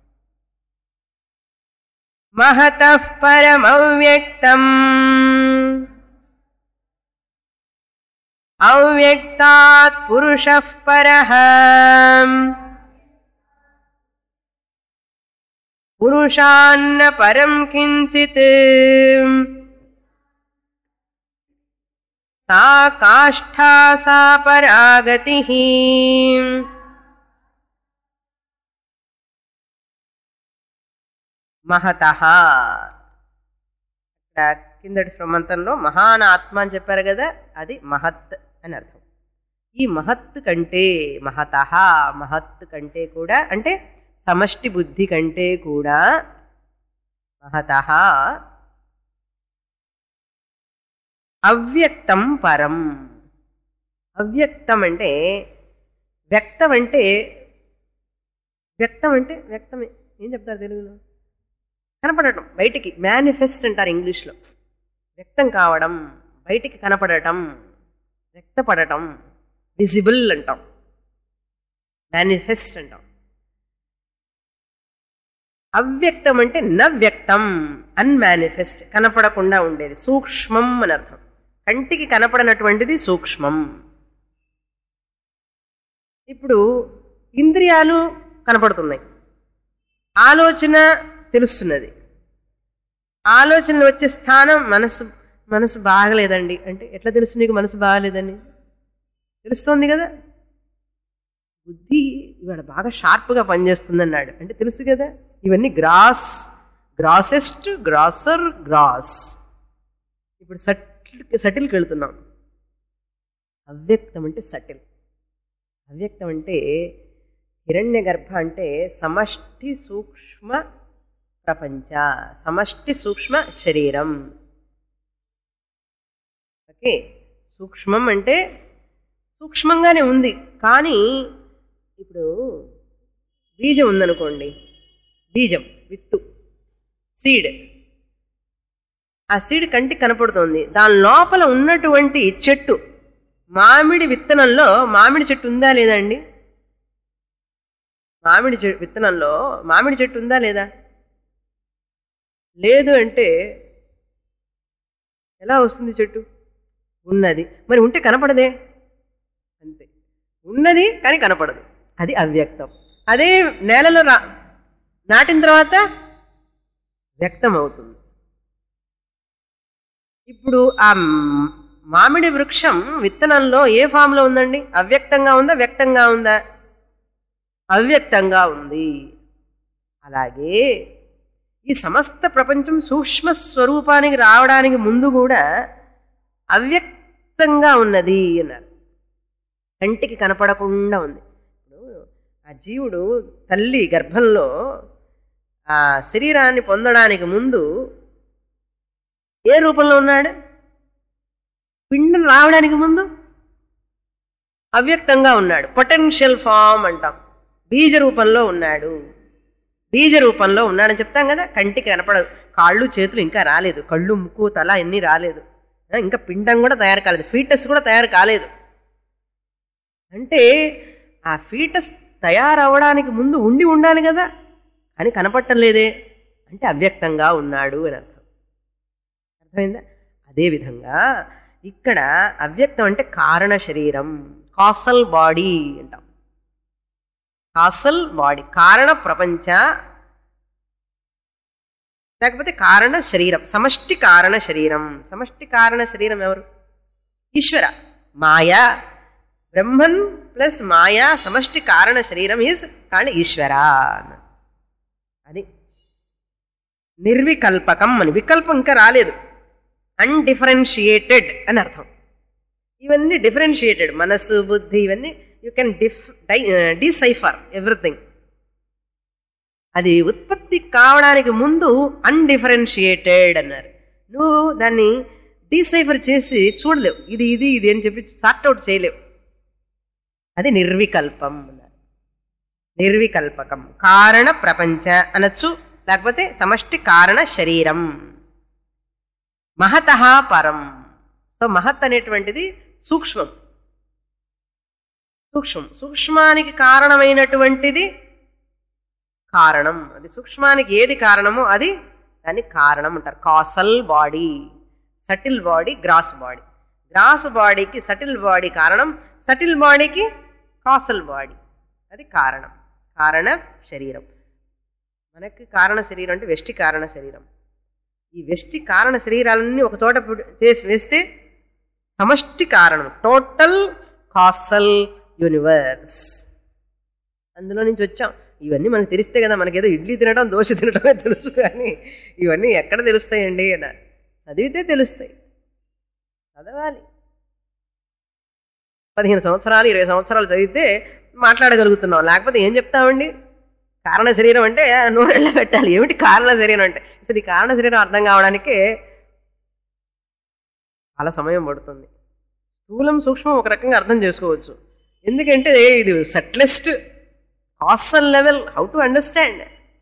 మహత పరమవ్యక్తం అవ్యక్తాత్ పురుష పర పురుషాన్న పరం కించిత్ సా కాష్ఠా సా పరాగతి మహత కిందటి శ్రమంతంలో మహాన్ ఆత్మ అని చెప్పారు కదా అది మహత్ అని అర్థం ఈ మహత్ కంటే మహత మహత్ కంటే కూడా అంటే సమష్టి బుద్ధి కంటే కూడా మహత అవ్యక్తం పరం అవ్యక్తం అంటే వ్యక్తం అంటే వ్యక్తం అంటే వ్యక్తమే ఏం చెప్తారు తెలుగులో కనపడటం బయటికి మేనిఫెస్ట్ అంటారు ఇంగ్లీష్లో వ్యక్తం కావడం బయటికి కనపడటం వ్యక్తపడటం విజిబుల్ అంటాం మేనిఫెస్ట్ అంటాం అవ్యక్తం అంటే నవ్యక్తం అన్మానిఫెస్ట్ కనపడకుండా ఉండేది సూక్ష్మం అని అర్థం కంటికి కనపడనటువంటిది సూక్ష్మం ఇప్పుడు ఇంద్రియాలు కనపడుతున్నాయి ఆలోచన తెలుస్తున్నది ఆలోచన వచ్చే స్థానం మనసు మనసు బాగలేదండి అంటే ఎట్లా తెలుసు నీకు మనసు బాగలేదని తెలుస్తోంది కదా బుద్ధి ఇవాళ బాగా షార్ప్గా పనిచేస్తుంది అన్నాడు అంటే తెలుసు కదా ఇవన్నీ గ్రాస్ గ్రాసెస్ట్ గ్రాసర్ గ్రాస్ ఇప్పుడు సటిల్ సటిల్కి వెళుతున్నాం అవ్యక్తం అంటే సటిల్ అవ్యక్తం అంటే హిరణ్య గర్భ అంటే సమష్టి సూక్ష్మ ప్రపంచ సమష్టి సూక్ష్మ శరీరం ఓకే సూక్ష్మం అంటే సూక్ష్మంగానే ఉంది కానీ ఇప్పుడు బీజం ఉందనుకోండి బీజం విత్తు సీడ్ ఆ సీడ్ కంటికి కనపడుతోంది దాని లోపల ఉన్నటువంటి చెట్టు మామిడి విత్తనంలో మామిడి చెట్టు ఉందా లేదా అండి మామిడి చెట్టు విత్తనంలో మామిడి చెట్టు ఉందా లేదా లేదు అంటే ఎలా వస్తుంది చెట్టు ఉన్నది మరి ఉంటే కనపడదే అంతే ఉన్నది కానీ కనపడదు అది అవ్యక్తం అదే నేలలో రా నాటిన తర్వాత వ్యక్తం అవుతుంది ఇప్పుడు ఆ మ్- మామిడి వృక్షం విత్తనంలో ఏ ఫామ్లో ఉందండి అవ్యక్తంగా ఉందా వ్యక్తంగా ఉందా అవ్యక్తంగా ఉంది అలాగే ఈ సమస్త ప్రపంచం సూక్ష్మ స్వరూపానికి రావడానికి ముందు కూడా అవ్యక్తంగా ఉన్నది అన్నారు కంటికి కనపడకుండా ఉంది ఇప్పుడు ఆ జీవుడు తల్లి గర్భంలో ఆ శరీరాన్ని పొందడానికి ముందు ఏ రూపంలో ఉన్నాడు పిండం రావడానికి ముందు అవ్యక్తంగా ఉన్నాడు పొటెన్షియల్ ఫామ్ అంటాం బీజ రూపంలో ఉన్నాడు బీజ రూపంలో ఉన్నాడని చెప్తాం కదా కంటికి కనపడదు కాళ్ళు చేతులు ఇంకా రాలేదు కళ్ళు ముక్కు తల ఎన్ని రాలేదు ఆ, ఇంకా పిండం కూడా తయారు కాలేదు ఫీటస్ కూడా తయారు కాలేదు అంటే ఆ ఫీటస్ తయారవడానికి ముందు ఉండి ఉండాలి కదా అని కనపడటం లేదే అంటే అవ్యక్తంగా ఉన్నాడు అని అర్థం అర్థమైందా అదేవిధంగా ఇక్కడ అవ్యక్తం అంటే కారణ శరీరం కాసల్ బాడీ అంటాం కాసల్ బాడీ కారణ ప్రపంచ లేకపోతే కారణ శరీరం సమష్టి కారణ శరీరం సమష్టి కారణ శరీరం ఎవరు ఈశ్వర మాయా బ్రహ్మన్ ప్లస్ మాయా సమష్టి కారణ శరీరం ఈజ్ కాళ్ళ ఈశ్వర అన్నారు. అది నిర్వికల్పకం అని వికల్పం ఇంకా రాలేదు అన్డిఫరెన్షియేటెడ్ అని అర్థం ఇవన్నీ డిఫరెన్షియేటెడ్ మనస్సు బుద్ధి ఇవన్నీ you can diff di decipher everything అది ఉత్పత్తి కావడానికి ముందు అన్డిఫరెన్షియేటెడ్ అన్నారు నువ్వు దాన్ని డీసైఫర్ చేసి చూడలేవు ఇది ఇది ఇది అని చెప్పి సార్ట్అవుట్ చేయలేవు అది నిర్వికల్పం అన్నారు నిర్వికల్పకం కారణ ప్రపంచ అనొచ్చు లేకపోతే సమష్టి కారణ శరీరం మహత పరం సో మహత్ అనేటువంటిది సూక్ష్మం సూక్ష్మం సూక్ష్మానికి కారణమైనటువంటిది కారణం అది సూక్ష్మానికి ఏది కారణమో అది దాన్ని కారణం అంటారు causal body subtle body gross body gross బాడీకి సటిల్ బాడీ కారణం సటిల్ బాడీకి కాసల్ బాడీ అది కారణం కారణ శరీరం మనకి కారణ శరీరం అంటే వెష్టి కారణ శరీరం ఈ వెష్టి కారణ శరీరాలన్నీ ఒక చోట పుడి- చేసి వేస్తే సమష్టి కారణం టోటల్ కాసల్ యూనివర్స్ అందులో నుంచి వచ్చాం ఇవన్నీ మనకు తెలిస్తే కదా మనకేదో ఇడ్లీ తినడం దోశ తినడమే తెలుసు కానీ ఇవన్నీ ఎక్కడ తెలుస్తాయండి అన్న చదివితే తెలుస్తాయి చదవాలి పదిహేను సంవత్సరాలు ఇరవై సంవత్సరాలు చదివితే మాట్లాడగలుగుతున్నాం లేకపోతే ఏం చెప్తామండి కారణ శరీరం అంటే నూనెళ్ళ పెట్టాలి ఏమిటి కారణ శరీరం అంటే అసలు ఈ కారణ శరీరం అర్థం కావడానికి చాలా సమయం పడుతుంది స్థూలం సూక్ష్మం ఒక రకంగా అర్థం చేసుకోవచ్చు ఎందుకంటే ఇది subtlest causal level how to understand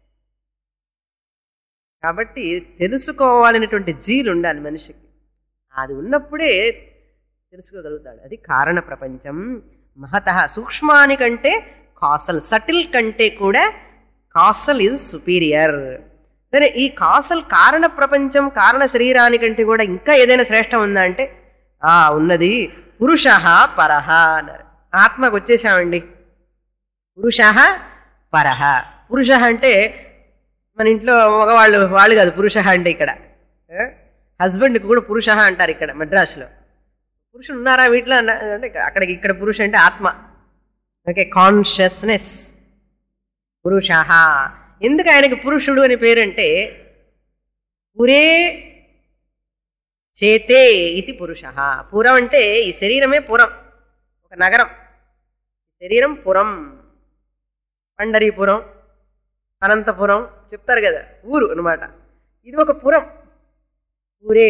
కాబట్టి తెలుసుకోవాలనేటువంటి జీలు ఉండాలి మనిషికి అది ఉన్నప్పుడే తెలుసుకోగలుగుతాడు అది కారణ ప్రపంచం మహత సూక్ష్మానికంటే కాసల్ సటిల్ కంటే కూడా కాసల్ ఈజ్ సుపీరియర్ సరే ఈ కాసల్ కారణ ప్రపంచం కారణ శరీరానికంటే కూడా ఇంకా ఏదైనా శ్రేష్టం ఉందా అంటే ఆ ఉన్నది పురుష పరహ అన్నారు ఆత్మకు వచ్చేసామండి పురుష పరహ పురుష అంటే మన ఇంట్లో మగవాళ్ళు వాళ్ళు కాదు పురుష అంటే ఇక్కడ హస్బెండ్కి కూడా పురుష అంటారు ఇక్కడ మద్రాసులో పురుషులు ఉన్నారా వీటిలో అన్న- అంటే అక్కడికి ఇక్కడ పురుష అంటే ఆత్మ ఓకే కాన్షియస్నెస్ పురుష ఎందుకు ఆయనకి పురుషుడు అని పేరంటే పురే చేతే ఇది పురుష పురం అంటే ఈ శరీరమే పురం ఒక నగరం శరీరం పురం పండరీపురం అనంతపురం చెప్తారు కదా ఊరు అన్నమాట ఇది ఒక పురం ఊరే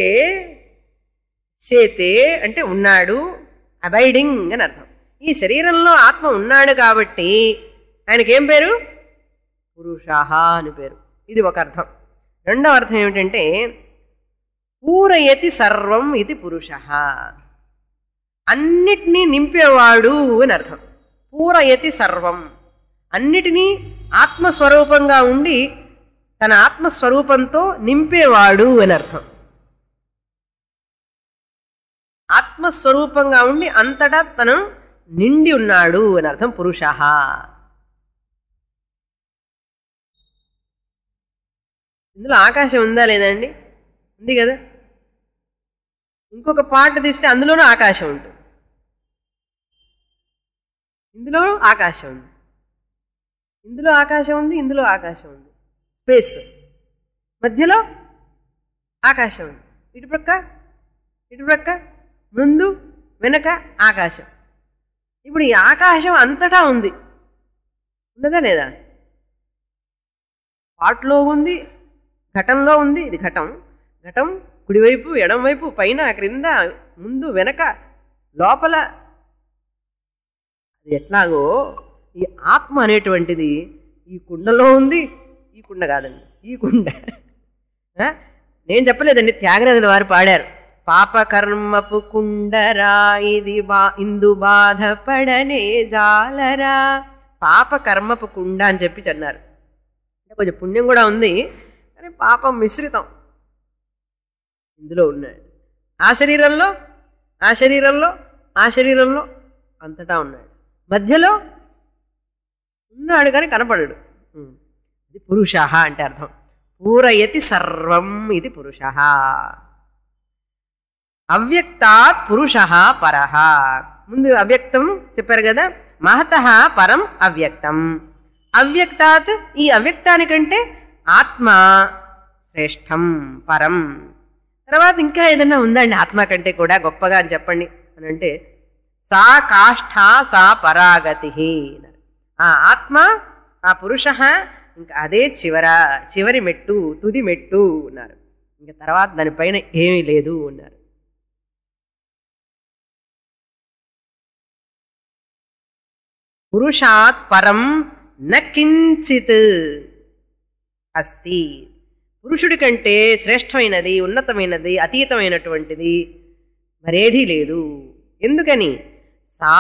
చేతే అంటే ఉన్నాడు అబైడింగ్ అని అర్థం ఈ శరీరంలో ఆత్మ ఉన్నాడు కాబట్టి ఆయనకేం పేరు పురుషాహ అని పేరు ఇది ఒక అర్థం రెండవ అర్థం ఏమిటంటే పూరయతి సర్వం ఇది పురుష అన్నిటినీ నింపేవాడు అని అర్థం పూరయతి సర్వం అన్నిటినీ ఆత్మస్వరూపంగా ఉండి తన ఆత్మస్వరూపంతో నింపేవాడు అని అర్థం ఆత్మస్వరూపంగా ఉండి అంతటా తను నిండి ఉన్నాడు అని అర్థం పురుష ఇందులో ఆకాశం ఉందా లేదండి ఉంది కదా ఇంకొక పాట తీస్తే అందులోనూ ఆకాశం ఉంటుంది ఇందులో ఆకాశం ఉంది ఇందులో ఆకాశం ఉంది ఇందులో ఆకాశం ఉంది స్పేస్ మధ్యలో ఆకాశం ఉంది ఇటు ప్రక్క ఇటు ప్రక్క ముందు వెనక ఆకాశం ఇప్పుడు ఈ ఆకాశం అంతటా ఉంది ఉన్నదా లేదా పాట్లో ఉంది ఘటంలో ఉంది ఇది ఘటం ఘటం కుడివైపు ఎడంవైపు పైన క్రింద ముందు వెనక లోపల అది ఎట్లాగో ఈ ఆత్మ అనేటువంటిది ఈ కుండలో ఉంది ఈ కుండ కాదండి ఈ కుండ ఆ? నేను చెప్పలేదండి త్యాగరాజుల వారు పాడారు పాప కర్మపు కుండరా ఇది బా ఇందు బాధపడనే జాలరా పాప కర్మపు కుండ అని చెప్పి అన్నారు అంటే కొంచెం పుణ్యం కూడా ఉంది కానీ పాపం మిశ్రితం ఇందులో ఉన్నాడు ఆ శరీరంలో ఆ శరీరంలో ఆ శరీరంలో అంతటా ఉన్నాడు మధ్యలో ఉన్నాడు కానీ కనపడడు ఉం. ఇది పురుష అంటే అర్థం పూరయతి సర్వం ఇది పురుష అవ్యక్తాత్ పురుష పరహ ముందు అవ్యక్తం చెప్పారు కదా మహత పరం అవ్యక్తం అవ్యక్తాత్ ఈ అవ్యక్తానికంటే ఆత్మ శ్రేష్టం పరం తర్వాత ఇంకా ఏదైనా ఉందండి ఆత్మ కంటే కూడా గొప్పగా అని చెప్పండి అని అంటే సా కాష్ఠ సా పరాగతి ఆ ఆత్మ ఆ పురుష ఇంకా అదే చివర చివరి మెట్టు తుది మెట్టు ఉన్నారు ఇంకా తర్వాత దానిపైన ఏమీ లేదు ఉన్నారు పురుషాత్ పరం న కించిత్ అస్తి పురుషుడి కంటే శ్రేష్టమైనది ఉన్నతమైనది అతీతమైనటువంటిది మరేదీ లేదు ఎందుకని సా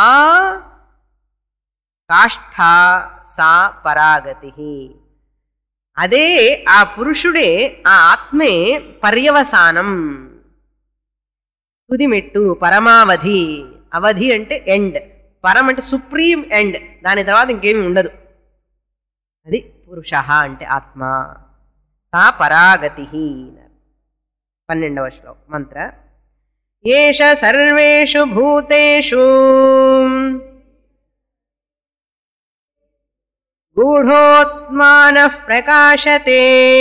కాష్ఠ సా పరాగతి అదే ఆ పురుషుడే ఆ ఆత్మే పర్యవసానం తుదిమెట్టు పరమావధి అవధి అంటే ఎండ్ పరం అంటే సుప్రీం ఎండ్ దాని తర్వాత ఇంకేమీ ఉండదు అది పురుష అంటే ఆత్మ సా పరాగతి పన్నెండవ శ్లోకం మంత్ర ఏష సర్వేషు భూతేషు గూఢోత్మాన ప్రకాశతే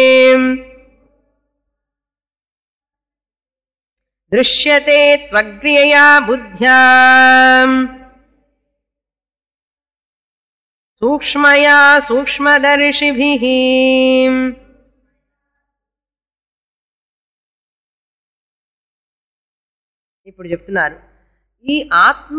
దృశ్యతే త్వగ్రియయా బుద్ధ్యా సూక్ష్మయా సూక్ష్మదర్శిభిః ఇప్పుడు చెప్తున్నారు ఈ ఆత్మ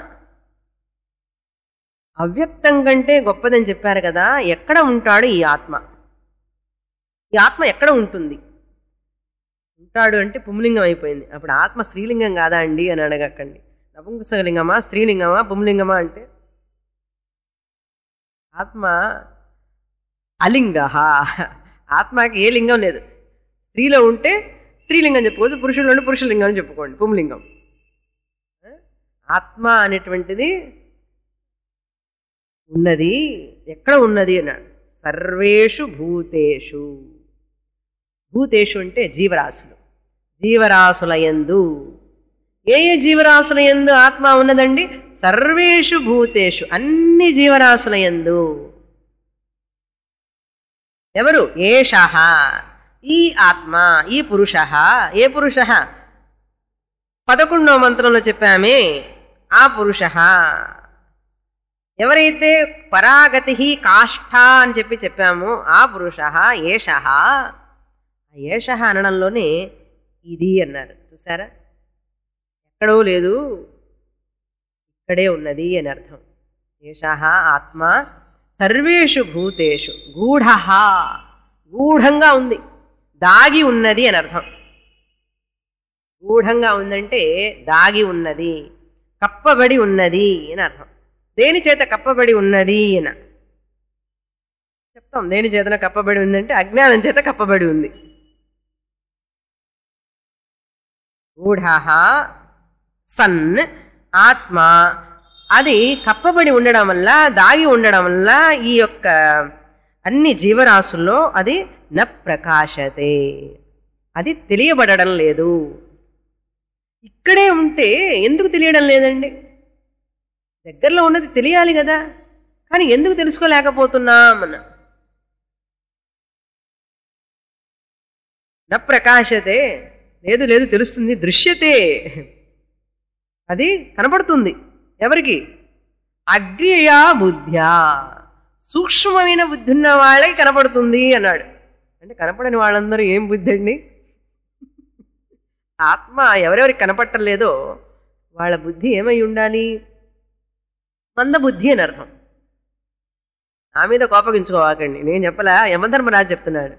అవ్యక్తం కంటే గొప్పదని చెప్పారు కదా ఎక్కడ ఉంటాడు ఈ ఆత్మ ఈ ఆత్మ ఎక్కడ ఉంటుంది ఉంటాడు అంటే పుంలింగం అయిపోయింది అప్పుడు ఆత్మ స్త్రీలింగం కాదా అండి అని అడగకండి నపుంసకలింగమా స్త్రీలింగమా పుంలింగమా అంటే ఆత్మ అలింగ ఆత్మకి ఏ లింగం లేదు స్త్రీలో ఉంటే స్త్రీలింగం చెప్పుకోవచ్చు పురుషుల్లో ఉంటే పురుషలింగం అని చెప్పుకోండి పుంలింగం ఆత్మ అనేటువంటిది ఉన్నది ఎక్కడ ఉన్నది అన్నాడు సర్వేషు భూతేషు భూతేషు అంటే జీవరాశులు జీవరాశుల యందు ఏ ఏ జీవరాశుల యందు ఆత్మ ఉన్నదండి సర్వేషు భూతేషు అన్ని జీవరాశుల యందు ఎవరు ఏష ఈ ఆత్మ ఈ పురుష ఏ పురుష పదకొండవ మంత్రంలో చెప్పామే ఆ పురుష ఎవరైతే పరాగతి కాష్ఠ అని చెప్పి చెప్పామో ఆ పురుష ఏష ఏష అనడంలోనే ఇది అన్నారు చూసారా ఎక్కడో లేదు ఇక్కడే ఉన్నది అని అర్థం ఏష ఆత్మ సర్వేషు భూతేషు గూఢ గూఢంగా ఉంది దాగి ఉన్నది అని అర్థం గూఢంగా ఉందంటే దాగి ఉన్నది కప్పబడి ఉన్నది అని అర్థం దేని చేత కప్పబడి ఉన్నది అని చెప్తాం దేని చేతన కప్పబడి ఉందంటే అజ్ఞానం చేత కప్పబడి ఉంది గూఢ సన్ ఆత్మ అది కప్పబడి ఉండడం వల్ల దాగి ఉండడం వల్ల ఈ యొక్క అన్ని జీవరాశుల్లో అది న ప్రకాశతే అది తెలియబడడం లేదు ఇక్కడే ఉంటే ఎందుకు తెలియడం లేదండి దగ్గరలో ఉన్నది తెలియాలి కదా కానీ ఎందుకు తెలుసుకోలేకపోతున్నామన్న న ప్రకాశతే లేదు లేదు తెలుస్తుంది దృశ్యతే అది కనపడుతుంది ఎవరికి అగ్రియా బుద్ధ్యా సూక్ష్మమైన బుద్ధి ఉన్న వాళ్ళకి కనపడుతుంది అన్నాడు అంటే కనపడని వాళ్ళందరూ ఏం బుద్ధి అండి ఆత్మ ఎవరెవరికి కనపట్టలేదో వాళ్ళ బుద్ధి ఏమై ఉండాలి మందబుద్ధి అని అర్థం నా మీద కోపగించుకోవాకండి నేను చెప్పలా యమధర్మరాజు చెప్తున్నాడు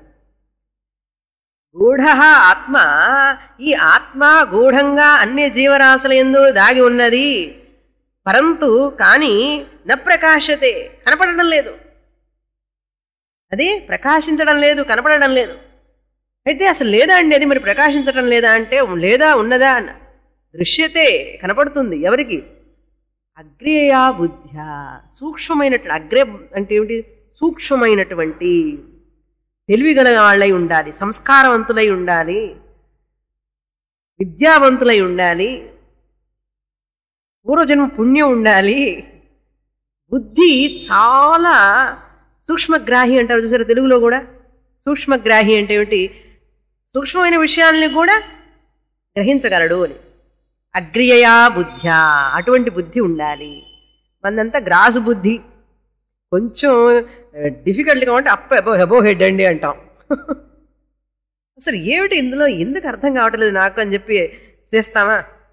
గూఢ ఆత్మ ఈ ఆత్మ గూఢంగా అన్ని జీవరాశుల ఎందు దాగి ఉన్నది పరంతు కానీ న ప్రకాశతే కనపడడం లేదు అది ప్రకాశించడం లేదు కనపడడం లేదు అయితే అసలు లేదా అండి అది మరి ప్రకాశించడం లేదా అంటే లేదా ఉన్నదా అన్న దృశ్యతే కనపడుతుంది ఎవరికి అగ్రేయా బుద్ధ్య సూక్ష్మమైనటువంటి అగ్రే అంటే ఏమిటి సూక్ష్మమైనటువంటి తెలివిగల వాళ్ళై ఉండాలి సంస్కారవంతులై ఉండాలి విద్యావంతులై ఉండాలి పూర్వజన్మ పుణ్యం ఉండాలి బుద్ధి చాలా సూక్ష్మగ్రాహి అంటారు చూసారు తెలుగులో కూడా సూక్ష్మగ్రాహి అంటే ఏమిటి సూక్ష్మమైన విషయాల్ని కూడా గ్రహించగలడు అని అగ్రియయా బుద్ధ్యా అటువంటి బుద్ధి ఉండాలి మనదంతా గ్రాసు బుద్ధి కొంచెం డిఫికల్ట్గా ఉంటే అప్ అబో అబో హెడ్ అండి అంటాం అసలు ఏమిటి ఇందులో ఎందుకు అర్థం కావట్లేదు నాకు అని చెప్పి చేస్తామా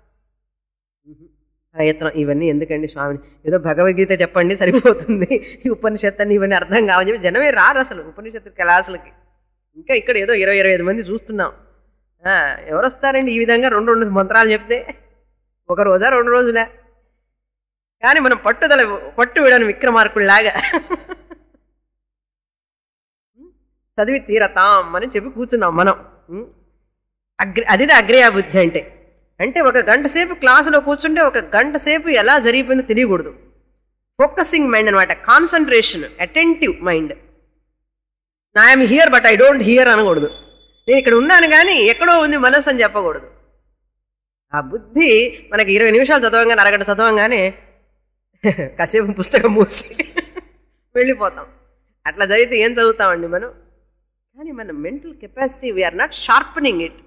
ప్రయత్నం ఇవన్నీ ఎందుకండి స్వామిని ఏదో భగవద్గీత చెప్పండి సరిపోతుంది ఈ ఉపనిషత్తు అని ఇవన్నీ అర్థం కావని చెప్పి జనమే రారు అసలు ఉపనిషత్తు క్లాసులకి ఇంకా ఇక్కడ ఏదో ఇరవై ఇరవై ఐదు మంది చూస్తున్నాం ఆ, ఎవరు వస్తారండి ఈ విధంగా రెండు రెండు మంత్రాలు చెప్తే ఒక రోజా రెండు రోజులే కానీ మనం పట్టుదల పట్టు విడని విక్రమార్కుల్లాగా చదివి తీరతాం అని చెప్పి కూర్చున్నాం మనం ఉం? అగ్రి అదిది అగ్రయా బుద్ధి అంటే అంటే ఒక గంట సేపు క్లాసులో కూర్చుంటే ఒక గంట సేపు ఎలా జరిగిపోయిందో తెలియకూడదు ఫోకసింగ్ మైండ్ అనమాట concentration attentive mind I'm here but I don't hear అనకూడదు నేను ఇక్కడ ఉన్నాను కానీ ఎక్కడో ఉంది మనసు అని చెప్పకూడదు ఆ బుద్ధి మనకి ఇరవై నిమిషాలు చదవంగానే అరగంట చదవంగానే కాసేపు పుస్తకం మూసి వెళ్ళిపోతాం అట్లా చదివితే ఏం చదువుతామండి మనం కానీ మన mental capacity we are not sharpening it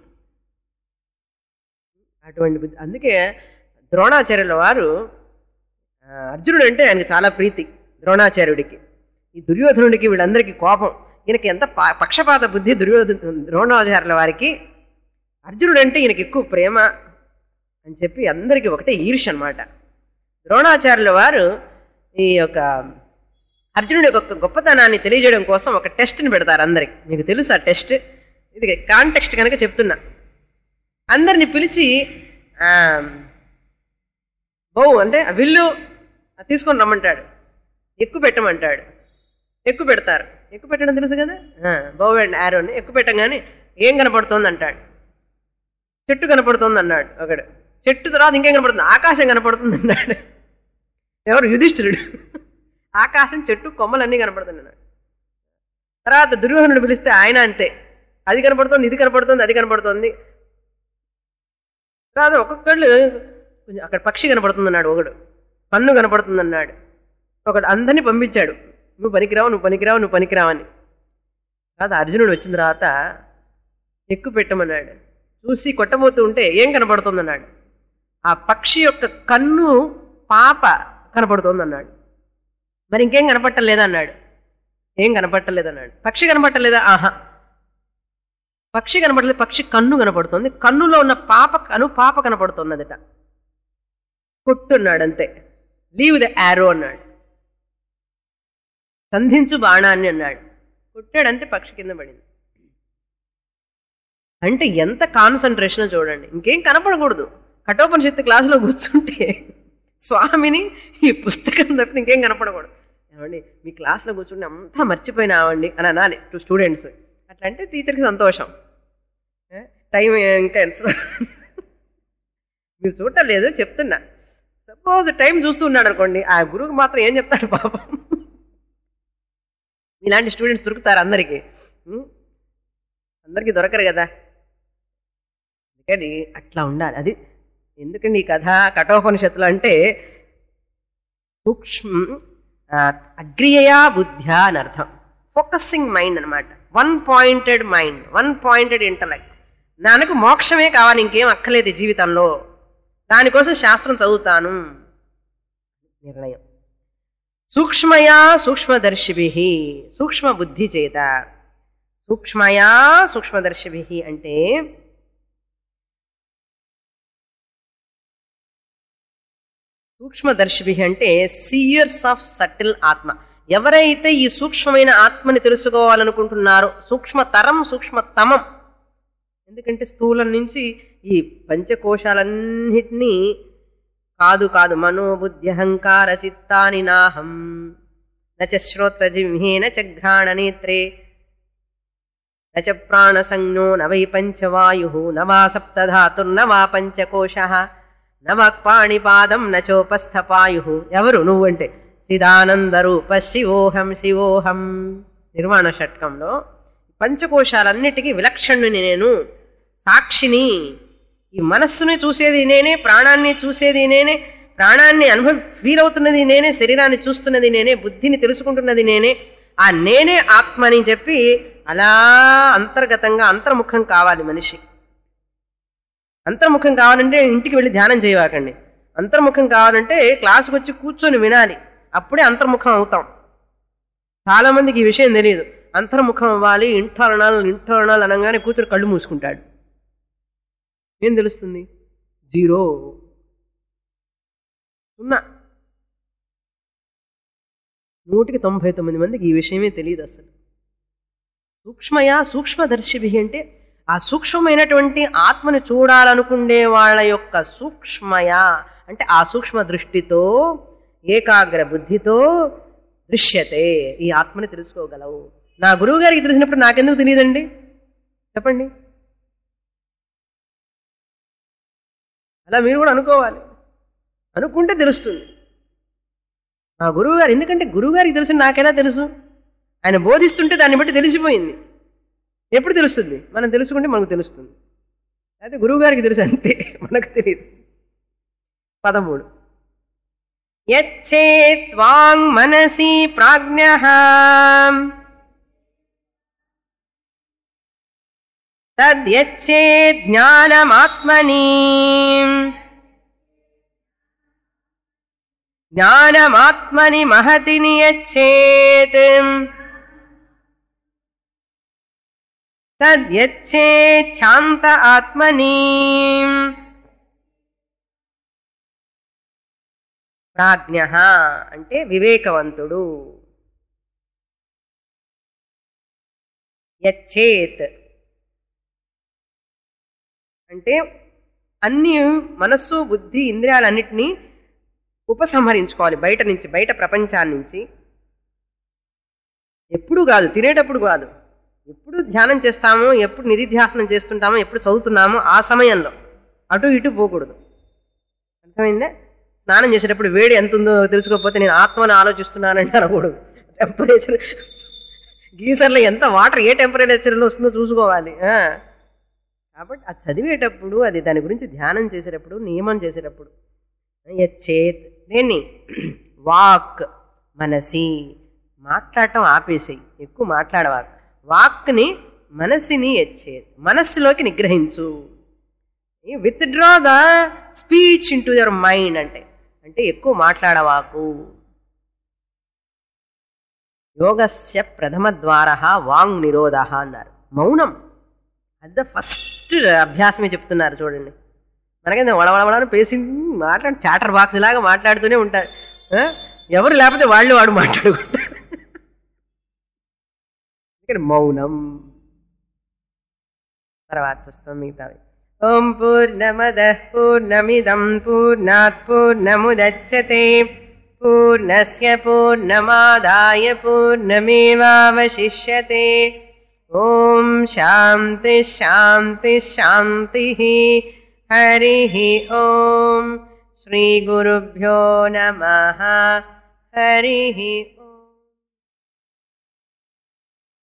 అటువంటి బుద్ధి అందుకే ద్రోణాచార్యుల వారు ఆ, అర్జునుడు అంటే ఆయనకి చాలా ప్రీతి ద్రోణాచార్యుడికి ఈ దుర్యోధనుడికి వీళ్ళందరికీ కోపం ఈయనకి ఎంత ప- పక్షపాత బుద్ధి దుర్యోధన ద్రోణాచార్యుల వారికి అర్జునుడు అంటే ఈయనకి ఎక్కువ ప్రేమ అని చెప్పి అందరికీ ఒకటే ఈర్ష అనమాట ద్రోణాచార్యుల వారు ఈ యొక్క అర్జునుడి యొక్క గొప్పతనాన్ని తెలియజేయడం కోసం ఒక టెస్ట్ని పెడతారు అందరికి మీకు తెలుసు ఆ టెస్ట్ ఇది కాంటెక్స్ట్ కనుక చెప్తున్నా అందరిని పిలిచి ఆ, బౌ అంటే ఆ విల్లు అది తీసుకొని రమ్మంటాడు ఎక్కువ పెట్టమంటాడు ఎక్కువ పెడతారు ఎక్కువ పెట్టడం తెలుసు కదా బౌ అండ్ ఆరోని ఎక్కువ పెట్టగానే ఏం కనపడుతోంది అంటాడు చెట్టు కనపడుతోంది అన్నాడు ఒకడు చెట్టు తర్వాత ఇంకేం కనపడుతుంది ఆకాశం కనపడుతుంది అన్నాడు ఎవరు యుధిష్ఠిరుడు ఆకాశం చెట్టు కొమ్మలన్నీ కనపడుతుంది అన్నాడు తర్వాత దుర్యోధనుడు పిలిస్తే ఆయన అంతే అది కనపడుతోంది ఇది కనపడుతోంది అది కనపడుతోంది తర్వాత ఒక్కొక్కళ్ళు కొంచెం అక్కడ పక్షి కనపడుతుంది అన్నాడు ఒకడు పన్ను కనపడుతుంది అన్నాడు ఒకడు అందరినీ పంపించాడు నువ్వు పనికిరావు నువ్వు పనికిరావు నువ్వు పనికిరావని తర్వాత అర్జునుడు వచ్చిన తర్వాత ఎక్కువ పెట్టమన్నాడు చూసి కొట్టబోతూ ఉంటే ఏం కనపడుతుంది అన్నాడు ఆ పక్షి యొక్క కన్ను పాప కనపడుతోంది అన్నాడు మరి ఇంకేం కనపట్టలేదా అన్నాడు ఏం కనపట్టలేదన్నాడు పక్షి కనపట్టలేదా ఆహా పక్షి కనపడలేదు పక్షి కన్ను కనపడుతుంది కన్నులో ఉన్న పాప కను పాప కనపడుతున్నదట కొట్టున్నాడు అంతే లీవ్ ద యారో అన్నాడు సంధించు బాణాన్ని అన్నాడు కొట్టాడంతే పక్షి కింద పడింది అంటే ఎంత కాన్సన్ట్రేషన్ చూడండి ఇంకేం కనపడకూడదు కఠోపనిషత్తు క్లాసులో కూర్చుంటే స్వామిని ఈ పుస్తకం తప్పితే ఇంకేం కనపడకూడదు ఏమండి మీ క్లాస్లో కూర్చుంటే అంతా మర్చిపోయినావండి అని అనాలి టు స్టూడెంట్స్ అట్లా అంటే టీచర్కి సంతోషం ఏ? టైం ఇంకా ఎంత మీరు చూడటం లేదు చెప్తున్నా సపోజ్ టైం చూస్తున్నాడు అనుకోండి ఆ గురువుకి మాత్రం ఏం చెప్తాడు పాపం ఇలాంటి స్టూడెంట్స్ దొరుకుతారు అందరికీ ఉం? అందరికీ దొరకరు కదా అందుకని అట్లా ఉండాలి అది ఎందుకండి ఈ కథ కఠోపనిషత్తులు అంటే సూక్ష్మ ఆ, అగ్రియయా బుద్ధ్యా అని అర్థం ఫోకసింగ్ మైండ్ అనమాట one pointed mind one pointed intellect నాకు మోక్షమే కావాలి ఇంకేం అక్కలేదు ఈ జీవితంలో దానికోసం శాస్త్రం చదువుతాను నిర్ణయం సూక్ష్మయా సూక్ష్మదర్శిభి సూక్ష్మ బుద్ధి చేత సూక్ష్మయా సూక్ష్మదర్శిభి అంటే సూక్ష్మదర్శిభి అంటే సీయర్స్ ఆఫ్ సటిల్ ఆత్మ ఎవరైతే ఈ సూక్ష్మమైన ఆత్మని తెలుసుకోవాలనుకుంటున్నారో సూక్ష్మతరం సూక్ష్మతమం ఎందుకంటే స్థూలం నుంచి ఈ పంచకోశాలన్నిటినీ కాదు కాదు మనోబుద్ధి అహంకార చిత్తాని నాహం నచ శ్రోత్ర జిహ్మేన చ ఘ్రాణనేత్రే నచ ప్రాణసంజ్ఞో న వై పంచవాయు న వా సప్తధాతుర్న వా పంచకోశ న పాణిపాదం నచోపస్థపాయు ఎవరు నువ్వంటే చిదానందరూప శివోహం శివోహం నిర్వాణ షట్కంలో పంచకోశాలన్నిటికీ విలక్షణుని నేను సాక్షిని ఈ మనస్సుని చూసేది నేనే ప్రాణాన్ని చూసేది నేనే ప్రాణాన్ని అనుభవి ఫీల్ అవుతున్నది నేనే శరీరాన్ని చూస్తున్నది నేనే బుద్ధిని తెలుసుకుంటున్నది నేనే ఆ నేనే ఆత్మ అని చెప్పి అలా అంతర్గతంగా అంతర్ముఖం కావాలి మనిషి అంతర్ముఖం కావాలంటే ఇంటికి వెళ్ళి ధ్యానం చేయవాకండి అంతర్ముఖం కావాలంటే క్లాసుకు వచ్చి కూర్చొని వినాలి అప్పుడే అంతర్ముఖం అవుతాం చాలా మందికి ఈ విషయం తెలియదు అంతర్ముఖం అవ్వాలి ఇంటర్నల్ ఇంటర్నల్ అనగానే కూతురు కళ్ళు మూసుకుంటాడు ఏం తెలుస్తుంది జీరో సున్నా నూటికి తొంభై తొమ్మిది మందికి ఈ విషయమే తెలియదు అసలు సూక్ష్మయా సూక్ష్మదర్శిభి అంటే ఆ సూక్ష్మమైనటువంటి ఆత్మను చూడాలనుకునే వాళ్ళ యొక్క సూక్ష్మయా అంటే ఆ సూక్ష్మ దృష్టితో ఏకాగ్ర బుద్ధితో దృశ్యతే ఈ ఆత్మని తెలుసుకోగలవు నా గురువు గారికి తెలిసినప్పుడు నాకెందుకు తెలియదండి చెప్పండి అలా మీరు కూడా అనుకోవాలి అనుకుంటే తెలుస్తుంది మా గురువు గారు ఎందుకంటే గురువు గారికి తెలుసు నాకెలా తెలుసు ఆయన బోధిస్తుంటే దాన్ని బట్టి తెలిసిపోయింది ఎప్పుడు తెలుస్తుంది మనం తెలుసుకుంటే మనకు తెలుస్తుంది అయితే గురువు గారికి తెలుసు అంతే మనకు తెలియదు పదమూడు యచ్చేత్వాంగ్ మనసి ప్రాజ్ఞ తద్యచ్చే జ్ఞానమాత్మని జ్ఞానమాత్మని మహతి నియచ్చేత్ తద్యచ్చేచ్ఛాంత ఆత్మని ప్రాజ్ఞ అంటే వివేకవంతుడు యచ్చేత్ అంటే అన్ని మనస్సు బుద్ధి ఇంద్రియాలన్నిటినీ ఉపసంహరించుకోవాలి బయట నుంచి బయట ప్రపంచాన్ని నుంచి ఎప్పుడు కాదు తినేటప్పుడు కాదు ఎప్పుడు ధ్యానం చేస్తామో ఎప్పుడు నిధిధ్యాసనం చేస్తుంటామో ఎప్పుడు చదువుతున్నామో ఆ సమయంలో అటు ఇటు పోకూడదు అర్థమైందా స్నానం చేసేటప్పుడు వేడి ఎంత ఉందో తెలుసుకోకపోతే నేను ఆత్మను ఆలోచిస్తున్నానంటే అనకూడదు టెంపరేచర్ గీజర్లో ఎంత వాటర్ ఏ టెంపరేచర్లో వస్తుందో చూసుకోవాలి ఆ. కాబట్టి అది చదివేటప్పుడు అది దాని గురించి ధ్యానం చేసేటప్పుడు నియమం చేసేటప్పుడు యచ్చేత్ దేన్ని వాక్ మనసి మాట్లాడటం ఆపేసేయి ఎక్కువ మాట్లాడవాక్ వాక్ని మనసిని యచ్చేత్ మనస్సులోకి నిగ్రహించు withdraw the speech into your mind అంటే అంటే ఎక్కువ మాట్లాడవాకు యోగస్య ప్రథమ ద్వార వాంగ్ నిరోధ అన్నారు మౌనం అది ద ఫస్ట్ అభ్యాసమే చెప్తున్నారు చూడండి మనకైతే వడవడవడని పేసి మాట్లాడి చాటర్ బాక్స్ లాగా మాట్లాడుతూనే ఉంటారు ఆ? ఎవరు లేకపోతే వాళ్ళు వాడు మాట్లాడుకుంటారు ఇక్కడ మౌనం తర్వాత చూస్తాం మిగతావి ఓం పూర్ణమద పూర్ణమిదం పూర్ణాత్ పూర్ణముదచ్యతే పూర్ణస్య పూర్ణమాదాయ పూర్ణమేవావశిష్యతే ఓం శాంతి శాంతి శాంతి హరి ఓం శ్రీ గురుభ్యో నమ హరి